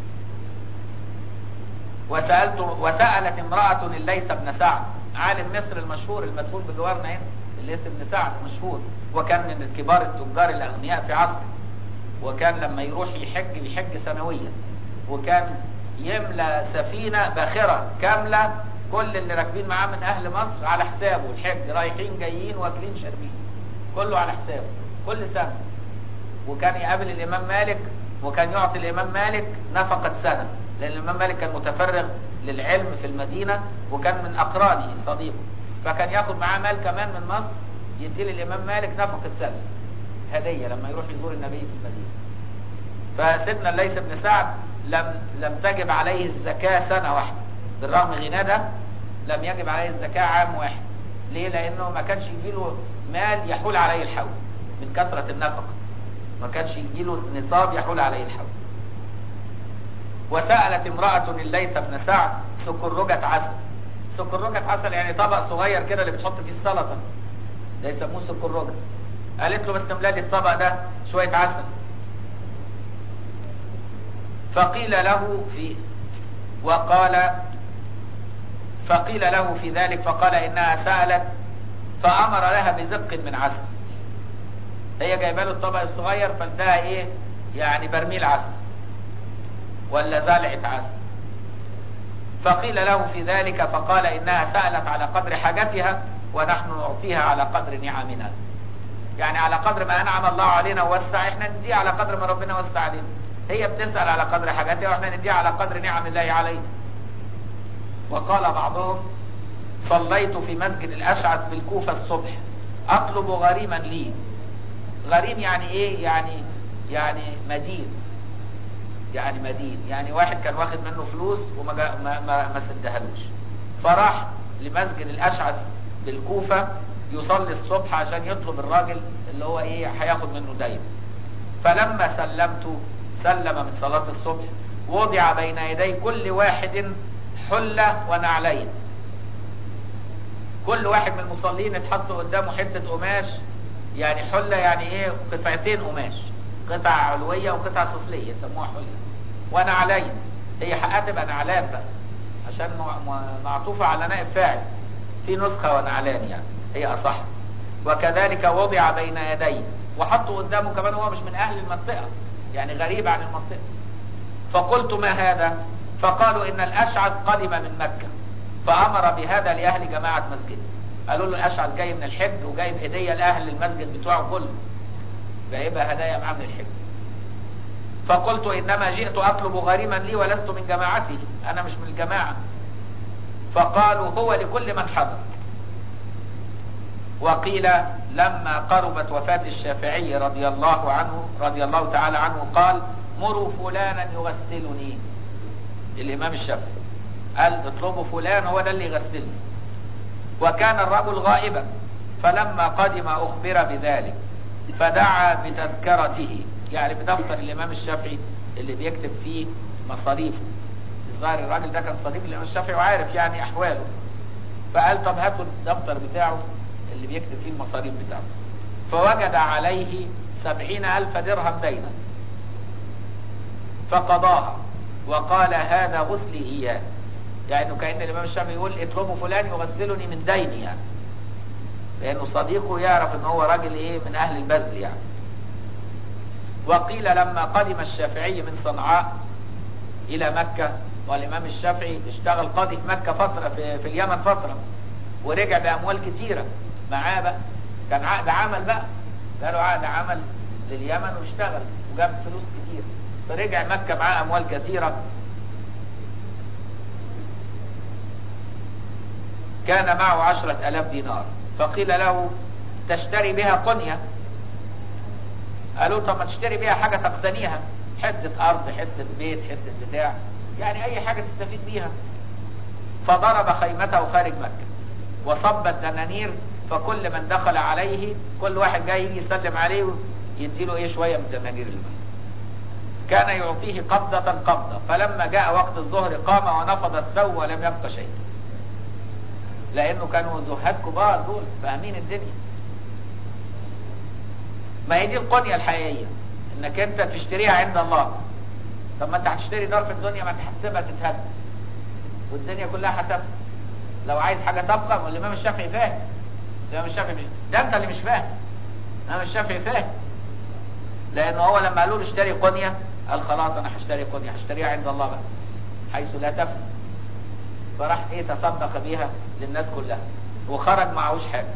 وسألت وسألت امرأة الليث بن سعد عالم مصر المشهور المدفون بجوارنا هنا الليث بن سعد مشهور وكان من كبار التجار الأغنياء في عصره وكان لما يروح يحج يحج سنويا وكان يملى سفينة باخرة كاملة كل اللي راكبين معاه من أهل مصر على حسابه الحج رايحين جايين واكلين شاربين كله على حسابه كل سنة وكان يقابل الإمام مالك وكان يعطي الإمام مالك نفقة سنة لأن الإمام مالك كان متفرغ للعلم في المدينة وكان من أقرانه صديقه فكان ياخد معاه مال كمان من مصر يدي للإمام مالك نفقة سنة هدية لما يروح يزور النبي في المدينة فسيدنا الليث بن سعد لم لم تجب عليه الزكاة سنة واحدة بالرغم غناه ده لم يجب عليه الزكاة عام واحد ليه لأنه ما كانش يجيله مال يحول عليه الحول من كثرة النفقة ما كانش يجيله نصاب يحول عليه الحول وسألت امرأة الليث بن سعد سكرجة عسل سكرجة عسل يعني طبق صغير كده اللي بتحط فيه السلطة ده يسموه سكرجة قالت له بس تملى لي الطبق ده شوية عسل فقيل له في وقال فقيل له في ذلك فقال انها سألت فامر لها بزق من عسل هي جايبه له الطبق الصغير فاداها ايه يعني برميل عسل ولا زلعة عسل فقيل له في ذلك فقال انها سألت على قدر حاجتها ونحن نعطيها على قدر نعمنا يعني على قدر ما انعم الله علينا ووسع احنا نديه على قدر ما ربنا وسع علينا هي بتسأل على قدر حاجتها واحنا نديها على قدر نعم الله علينا وقال بعضهم صليت في مسجد الأشعث بالكوفة الصبح أطلب غريما لي غريم يعني إيه يعني يعني مدين يعني مدين يعني واحد كان واخد منه فلوس وما جا ما ما, ما سدهالوش فراح لمسجد الأشعث بالكوفة يصلي الصبح عشان يطلب الراجل اللي هو ايه هياخد منه دايما فلما سلمت سلم من صلاة الصبح وضع بين يدي كل واحد حلة ونعلين كل واحد من المصلين اتحط قدامه حتة قماش يعني حلة يعني ايه قطعتين قماش قطعة علوية وقطعة سفلية يسموها حلة ونعلين هي حقها تبقى نعلان بقى عشان معطوفة على نائب فاعل في نسخة ونعلان يعني هي أصح وكذلك وضع بين يديه وحطه قدامه كمان هو مش من أهل المنطقة يعني غريب عن المنطقة فقلت ما هذا فقالوا إن الأشعث قدم من مكة فأمر بهذا لأهل جماعة مسجد قالوا له الأشعث جاي من الحج وجايب هدية لأهل المسجد بتوعه كله جايبها هدايا معاه من الحج فقلت إنما جئت أطلب غريما لي ولست من جماعته أنا مش من الجماعة فقالوا هو لكل من حضر وقيل لما قربت وفاة الشافعي رضي الله عنه رضي الله تعالى عنه قال مروا فلانا يغسلني الإمام الشافعي قال اطلبوا فلان هو ده اللي يغسلني وكان الرجل غائبا فلما قدم أخبر بذلك فدعا بتذكرته يعني بدفتر الإمام الشافعي اللي بيكتب فيه مصاريفه الظاهر الراجل ده كان صديق الإمام الشافعي وعارف يعني أحواله فقال طب هاتوا الدفتر بتاعه اللي بيكتب فيه المصاريف بتاعته فوجد عليه سبعين ألف درهم دينا فقضاها وقال هذا غسلي إياه يعني كأن الإمام الشافعي يقول اطلبوا فلان يغسلني من ديني يعني لأنه صديقه يعرف ان هو راجل ايه من أهل البذل يعني وقيل لما قدم الشافعي من صنعاء إلى مكة والإمام الشافعي اشتغل قاضي في مكة فترة في, في اليمن فترة ورجع بأموال كتيرة معاه بقى كان عقد عمل بقى قالوا عقد عمل لليمن واشتغل وجاب فلوس كتير فرجع مكة معاه أموال كثيرة كان معه عشرة ألاف دينار فقيل له تشتري بها قنية قالوا طب ما تشتري بها حاجة تقتنيها حتة أرض حتة بيت حتة بتاع يعني أي حاجة تستفيد بيها فضرب خيمته خارج مكة وصب الدنانير فكل من دخل عليه كل واحد جاي يجي يسلم عليه يديله ايه شوية من دنانير المال كان يعطيه قبضة قبضة فلما جاء وقت الظهر قام ونفض الثوب ولم يبق شيء لانه كانوا زهاد كبار دول فاهمين الدنيا ما هي دي القنية الحقيقية انك انت تشتريها عند الله طب ما انت هتشتري دار في الدنيا ما تحسبها تتهد والدنيا كلها هتبقى لو عايز حاجة تبقى ما الامام الشافعي فاهم الامام الشافعي مش ده انت اللي مش فاهم الامام الشافعي فاهم لان هو لما قالوا له اشتري قنية قال خلاص انا هشتري قنية هشتريها عند الله بقى حيث لا تفنى فراح ايه تصدق بيها للناس كلها وخرج معهوش حاجة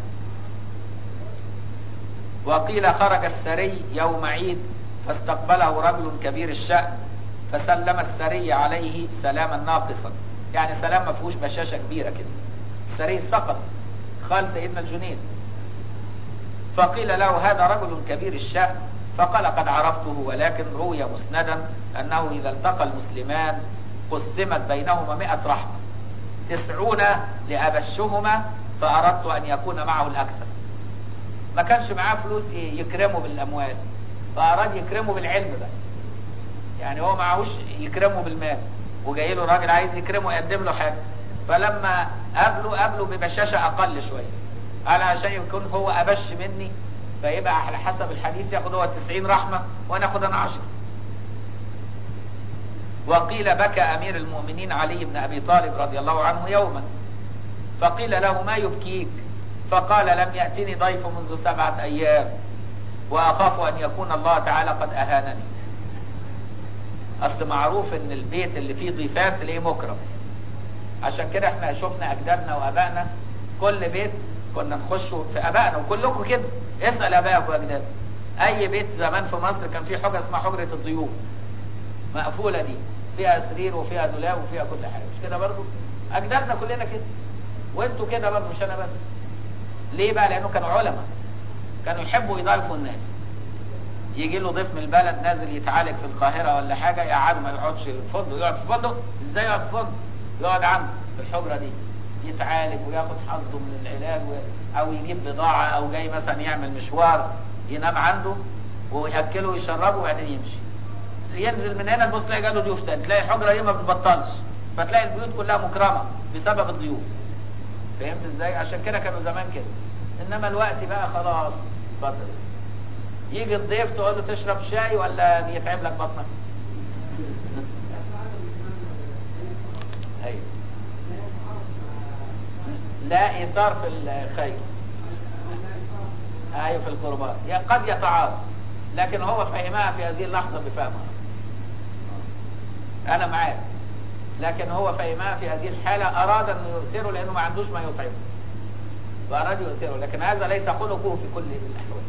وقيل خرج السري يوم عيد فاستقبله رجل كبير الشأن فسلم السري عليه سلاما ناقصا يعني سلام ما فيهوش بشاشة كبيرة كده السري سقط خال سيدنا الجنيد فقيل له هذا رجل كبير الشأن فقال قد عرفته ولكن روي مسندا أنه إذا التقى المسلمان قسمت بينهما مئة رحمة تسعون لأبشهما فأردت أن يكون معه الأكثر ما كانش معاه فلوس يكرمه بالأموال فأراد يكرمه بالعلم بقى يعني هو معهوش يكرمه بالمال وجاي له راجل عايز يكرمه يقدم له حاجة فلما قابله قابله ببشاشة أقل شوية قال عشان يكون هو أبش مني فيبقى على حسب الحديث ياخد هو 90 رحمة وانا اخد انا 10 وقيل بكى امير المؤمنين علي بن ابي طالب رضي الله عنه يوما فقيل له ما يبكيك فقال لم يأتني ضيف منذ سبعة ايام واخاف ان يكون الله تعالى قد اهانني اصل معروف ان البيت اللي فيه ضيفان تلاقيه مكرم عشان كده احنا شفنا اجدادنا وابائنا كل بيت كنا نخش في ابائنا وكلكم كده اسال ابائك واجدادك اي بيت زمان في مصر كان فيه حجره اسمها حجره الضيوف مقفوله دي فيها سرير وفيها دولاب وفيها كل حاجه مش كده برضو اجدادنا كلنا كده وانتوا كده برضو مش انا بس ليه بقى لانه كانوا علماء كانوا يحبوا يضايفوا الناس يجي له ضيف من البلد نازل يتعالج في القاهره ولا حاجه يقعده ما يقعدش في فندق يقعد في فندق ازاي يقعد في فندق يقعد عنده في الحجره دي يتعالج وياخد حظه من العلاج و... او يجيب بضاعة او جاي مثلا يعمل مشوار ينام عنده ويأكله ويشربه وبعدين يمشي ينزل من هنا تبص تلاقي جاله ضيوف تاني تلاقي الحجرة دي ما بتبطلش فتلاقي البيوت كلها مكرمة بسبب الضيوف فهمت ازاي عشان كده كانوا زمان كده انما الوقت بقى خلاص بطل يجي الضيف تقول له تشرب شاي ولا بيتعب لك بطنك ايوه لا إيثار في الخير أيوة في القربات قد يتعارض لكن هو فهمها في هذه اللحظة بفهمها أنا معاك لكن هو فهمها في هذه الحالة أراد أن يؤثره لأنه ما عندوش ما يطعمه وأراد يؤثره لكن هذا ليس خلقه في كل الأحوال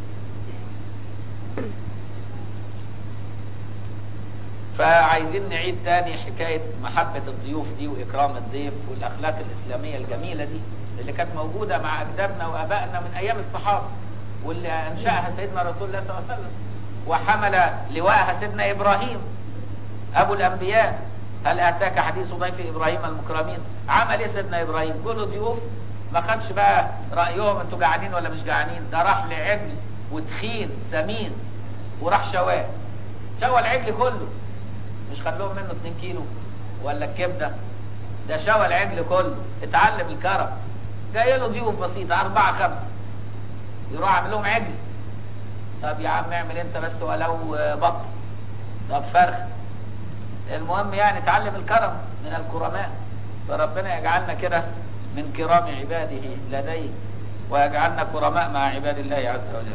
فعايزين نعيد تاني حكاية محبة الضيوف دي وإكرام الضيف والأخلاق الإسلامية الجميلة دي اللي كانت موجودة مع أجدادنا وآبائنا من أيام الصحابة واللي أنشأها سيدنا رسول الله صلى الله عليه وسلم وحمل لواءها سيدنا إبراهيم أبو الأنبياء هل أتاك حديث ضيف إبراهيم المكرمين عمل إيه سيدنا إبراهيم كله ضيوف ما خدش بقى رأيهم أنتوا جعانين ولا مش جعانين ده راح لعجل وتخين سمين وراح شواه شوى العجل كله مش خد لهم منه 2 كيلو ولا الكبده ده شوى العجل كله اتعلم الكرم جاي له ضيوف بسيطه اربعه خمسه يروح عامل لهم عجل طب يا عم اعمل انت بس ولو بط طب فرخ المهم يعني اتعلم الكرم من الكرماء فربنا يجعلنا كده من كرام عباده لديه ويجعلنا كرماء مع عباد الله عز وجل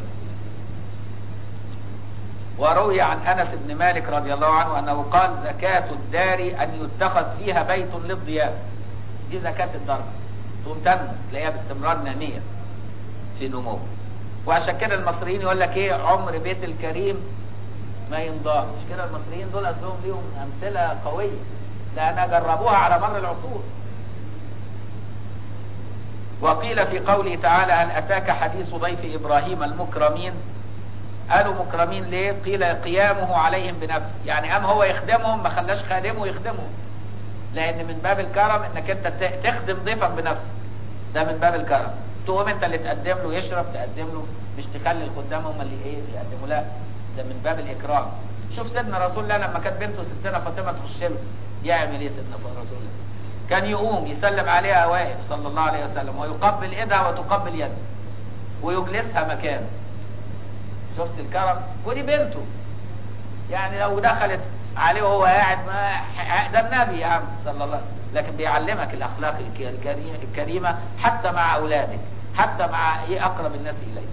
وروي عن أنس بن مالك رضي الله عنه أنه قال زكاة الدار أن يتخذ فيها بيت للضيافة دي زكاة الدار تقوم تنمو تلاقيها باستمرار نامية في نمو وعشان كده المصريين يقول لك ايه عمر بيت الكريم ما ينضاع مش كده المصريين دول اصلهم ليهم امثله قويه لان جربوها على مر العصور وقيل في قوله تعالى هل اتاك حديث ضيف ابراهيم المكرمين قالوا مكرمين ليه قيل قيامه عليهم بنفسه يعني قام هو يخدمهم ما خلاش خادمه يخدمهم لان من باب الكرم انك انت تخدم ضيفك بنفسك ده من باب الكرم تقوم انت اللي تقدم له يشرب تقدم له مش تخلي الخدام هم اللي ايه يقدموا لا ده من باب الاكرام شوف سيدنا رسول الله لما كانت بنته ستنا فاطمه تخش له يعمل ايه سيدنا رسول الله كان يقوم يسلم عليها واقف صلى الله عليه وسلم ويقبل ايدها وتقبل يده ويجلسها مكانه شفت الكرم ودي بنته يعني لو دخلت عليه وهو قاعد ما ده النبي يا عم صلى الله عليه وسلم لكن بيعلمك الاخلاق الكريمه حتى مع اولادك حتى مع ايه اقرب الناس اليك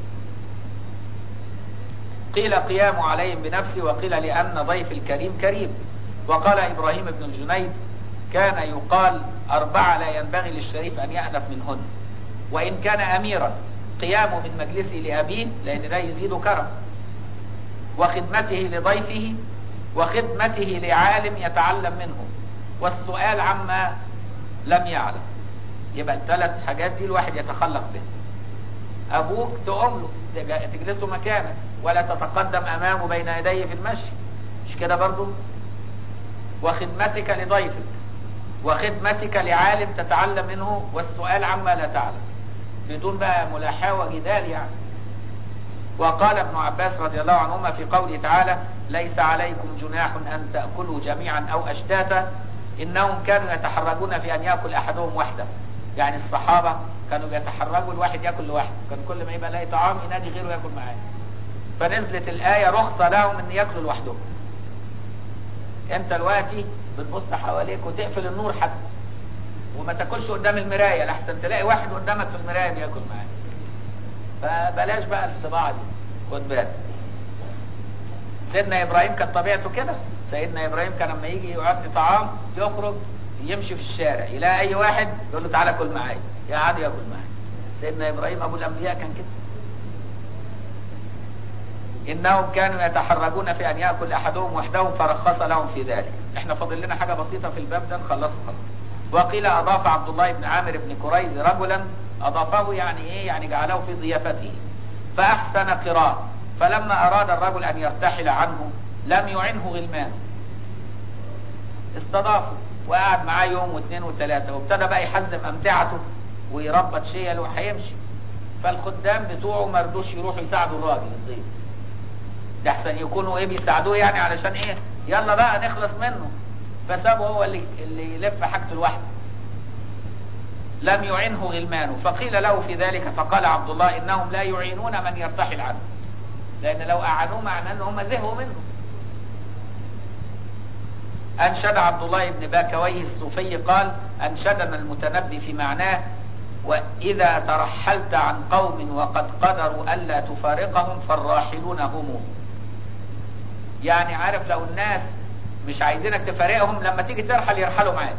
قيل قيام عليهم بنفسه وقيل لان ضيف الكريم كريم وقال ابراهيم بن الجنيد كان يقال اربعه لا ينبغي للشريف ان يأنف منهن وان كان اميرا قيامه من مجلسه لابيه لان ده يزيد كرم وخدمته لضيفه وخدمته لعالم يتعلم منه والسؤال عما لم يعلم يبقى الثلاث حاجات دي الواحد يتخلق بها ابوك تقوم له تجلسه مكانك ولا تتقدم امامه بين يديه في المشي مش كده برضو وخدمتك لضيفك وخدمتك لعالم تتعلم منه والسؤال عما لا تعلم بدون بقى ملاحاة وجدال يعني وقال ابن عباس رضي الله عنهما في قوله تعالى ليس عليكم جناح أن تأكلوا جميعا أو أشتاتا إنهم كانوا يتحرجون في أن يأكل أحدهم وحده يعني الصحابة كانوا يتحرجوا الواحد يأكل لوحده كان كل ما يبقى لاقي طعام ينادي غيره يأكل معاه فنزلت الآية رخصة لهم أن يأكلوا لوحدهم أنت دلوقتي بتبص حواليك وتقفل النور حتى وما تاكلش قدام المراية لحسن تلاقي واحد قدامك في المراية بياكل معاك فبلاش بقى الطباعة دي خد بالك سيدنا ابراهيم كانت طبيعته كده سيدنا ابراهيم كان لما يجي يعد طعام يخرج يمشي في الشارع يلاقي اي واحد يقول له تعالى كل معايا يقعد ياكل معايا سيدنا ابراهيم ابو الانبياء كان كده انهم كانوا يتحرجون في ان ياكل احدهم وحدهم فرخص لهم في ذلك احنا فاضل لنا حاجه بسيطه في الباب ده نخلصه خلاص وقيل اضاف عبد الله بن عامر بن كريز رجلا اضافه يعني ايه يعني جعله في ضيافته فاحسن قراءه فلما اراد الرجل ان يرتحل عنه لم يعنه غلمان استضافه وقعد معاه يوم واثنين وثلاثة وابتدى بقى يحزم امتعته ويربط شيله وهيمشي فالخدام بتوعه ما رضوش يروحوا يساعدوا الراجل الضيف ده احسن يكونوا ايه بيساعدوه يعني علشان ايه يلا بقى نخلص منه فسابه هو اللي اللي يلف حاجته لوحده لم يعنه غلمانه فقيل له في ذلك فقال عبد الله انهم لا يعينون من يرتحل عنه لان لو اعانوه معناه ان هم زهقوا منه انشد عبد الله بن باكويه الصوفي قال انشدنا المتنبي في معناه واذا ترحلت عن قوم وقد قدروا الا تفارقهم فالراحلون هم يعني عارف لو الناس مش عايزينك تفارقهم لما تيجي ترحل يرحلوا معاك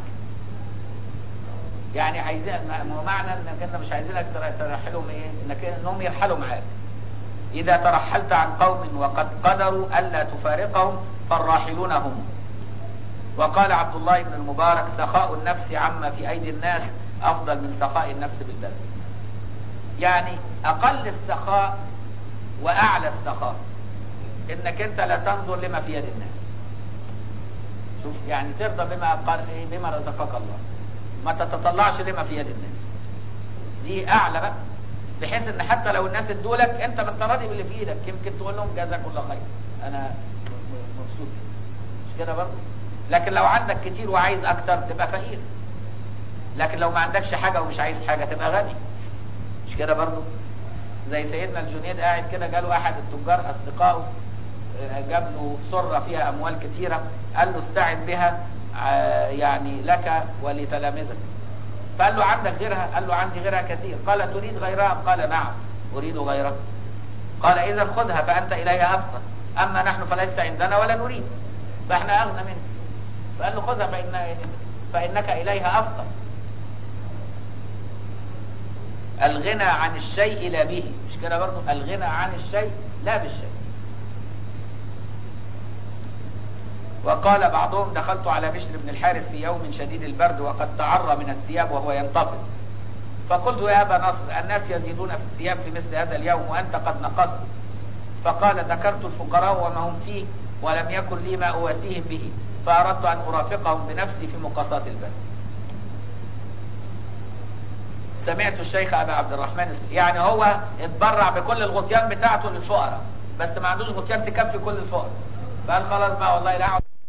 يعني عايزين معنى انك انت مش عايزينك ترحلهم ايه انك انهم يرحلوا معاك اذا ترحلت عن قوم وقد قدروا الا تفارقهم فالراحلون هم وقال عبد الله بن المبارك سخاء النفس عما في ايدي الناس افضل من سخاء النفس بالبذل يعني اقل السخاء واعلى السخاء انك انت لا تنظر لما في يد الناس شوف يعني ترضى بما بما رزقك الله ما تتطلعش لما في يد الناس دي اعلى بقى بحيث ان حتى لو الناس ادولك انت ما راضي باللي في ايدك يمكن تقول لهم جزاك الله خير انا مبسوط مش كده برضه لكن لو عندك كتير وعايز اكتر تبقى فقير لكن لو ما عندكش حاجه ومش عايز حاجه تبقى غني مش كده برضه زي سيدنا الجنيد قاعد كده جاله احد التجار اصدقائه جاب له سره فيها اموال كتيره قال له استعن بها يعني لك ولتلامذتك فقال له عندك غيرها قال له عندي غيرها كثير قال تريد غيرها قال نعم اريد غيرها قال اذا خذها فانت اليها افقر اما نحن فليس عندنا ولا نريد فاحنا اغنى منك فقال له خذها فإن فانك اليها افقر الغنى عن الشيء لا به مش كده برضه الغنى عن الشيء لا بالشيء وقال بعضهم دخلت على بشر بن الحارث في يوم شديد البرد وقد تعرى من الثياب وهو ينتفض فقلت يا أبا نصر الناس يزيدون في الثياب في مثل هذا اليوم وأنت قد نقصت فقال ذكرت الفقراء وما هم فيه ولم يكن لي ما أواسيهم به فأردت أن أرافقهم بنفسي في مقاسات البرد سمعت الشيخ أبا عبد الرحمن يعني هو اتبرع بكل الغطيان بتاعته للفقراء بس ما عندوش غطيان تكفي كل الفقراء فقال خلاص بقى والله لا أقعد